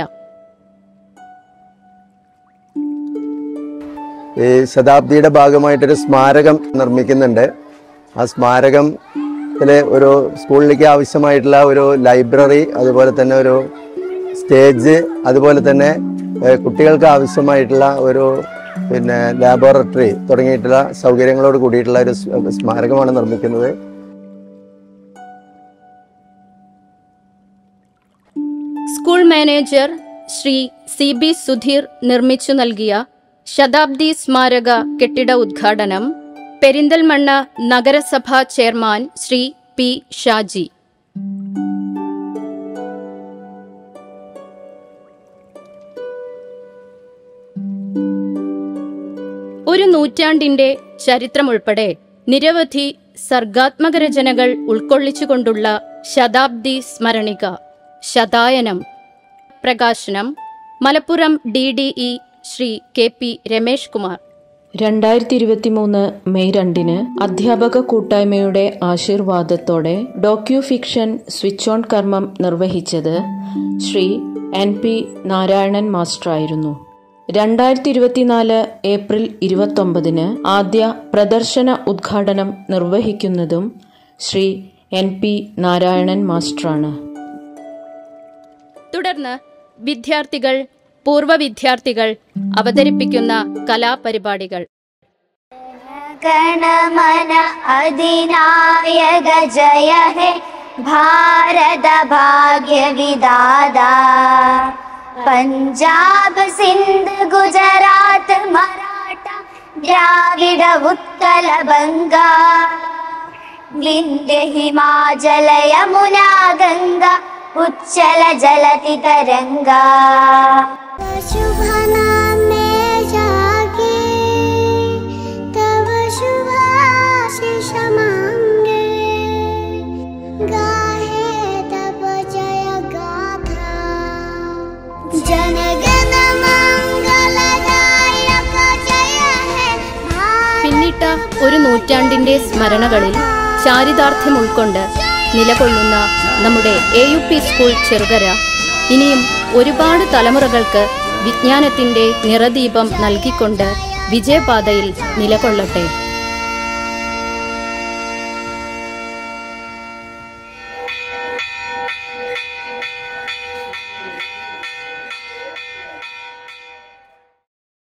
ഈ ശതാബ്ദിയുടെ ഭാഗമായിട്ടൊരു സ്മാരകം നിർമ്മിക്കുന്നുണ്ട് ആ സ്മാരകത്തിലെ ഒരു സ്കൂളിലേക്ക് ആവശ്യമായിട്ടുള്ള ഒരു ലൈബ്രറി അതുപോലെ തന്നെ ഒരു സ്റ്റേജ് അതുപോലെ തന്നെ ഏഹ്, കുട്ടികൾക്ക് ആവശ്യമായിട്ടുള്ള ഒരു പിന്നെ ലാബോറട്ടറി തുടങ്ങിയിട്ടുള്ള സൗകര്യങ്ങളോട് കൂടിയിട്ടുള്ള ഒരു സ്- സ്മാരകമാണ് നിർമ്മിക്കുന്നത് school manager Shri C B Sudheer നിർമ്മിച്ചു നൽകിയ ശതാബ്ദി സ്മാരക കെട്ടിട ഉദ്ഘാടനം പെരിന്തൽമണ്ണ നഗരസഭാ ചെയർമാൻ ശ്രീ പി ഷാജി ഒരു നൂറ്റാണ്ടിന്റെ ചരിത്രമുൾപ്പെടെ നിരവധി സർഗാത്മക രചനകൾ ഉൾക്കൊള്ളിച്ചുകൊണ്ടുള്ള ശതാബ്ദി സ്മരണിക ശതായനം പ്രകാശനം Malappuram D D E Shri K P Ramesh Kumar രണ്ടായിരത്തി ഇരുപത്തി മൂന്ന് മെയ് രണ്ടിന് അധ്യാപക കൂട്ടായ്മയുടെ ആശീർവാദത്തോടെ ഡോക്യു ഫിക്ഷൻ സ്വിച്ച് ഓൺ കർമ്മം നിർവഹിച്ചത് ശ്രീ എൻ പി നാരായണൻ മാസ്റ്ററായിരുന്നു രണ്ടായിരത്തി ഇരുപത്തിനാല് ഏപ്രിൽ ഇരുപത്തൊമ്പതിന് ആദ്യ പ്രദർശന ഉദ്ഘാടനം നിർവഹിക്കുന്നതും ശ്രീ എൻ പി നാരായണൻ മാസ്റ്ററാണ് തുടർന്ന് വിദ്യാർത്ഥികൾ പൂർവ്വ വിദ്യാർത്ഥികൾ അവതരിപ്പിക്കുന്ന കലാപരിപാടികൾ ഗണമന അധിനായക ജയ ഹേ ഭാരത ഭാഗ്യ വിദാത പഞ്ചാബ് സിന്ധ് ഗുജറാത്ത് മറാഠ ദ്രാവിഡ ഉത്കല ബംഗ വിന്ധ്യ ഹിമാചല യമുന ഗംഗ ഉജ്ജല ജലതി തരംഗ शुभ नाम में जागे तव शुभ आशीष मांगे गाहे तब जय गाथा जनगण मंगलदायक जय है പിന്നിട്ട ഒരു നൂറ്റാണ്ടിന്റെ സ്മരണകളിൽ ചാരിതാർത്ഥ്യം ഉൾക്കൊണ്ട് നിലകൊള്ളുന്ന നമ്മുടെ A U P school Cherukara ഇനിയും ഒരുപാട് തലമുറകൾക്ക് വിജ്ഞാനത്തിന്റെ നിറദീപം നൽകിക്കൊണ്ട് വിജയപാതയിൽ നിലകൊള്ളട്ടെ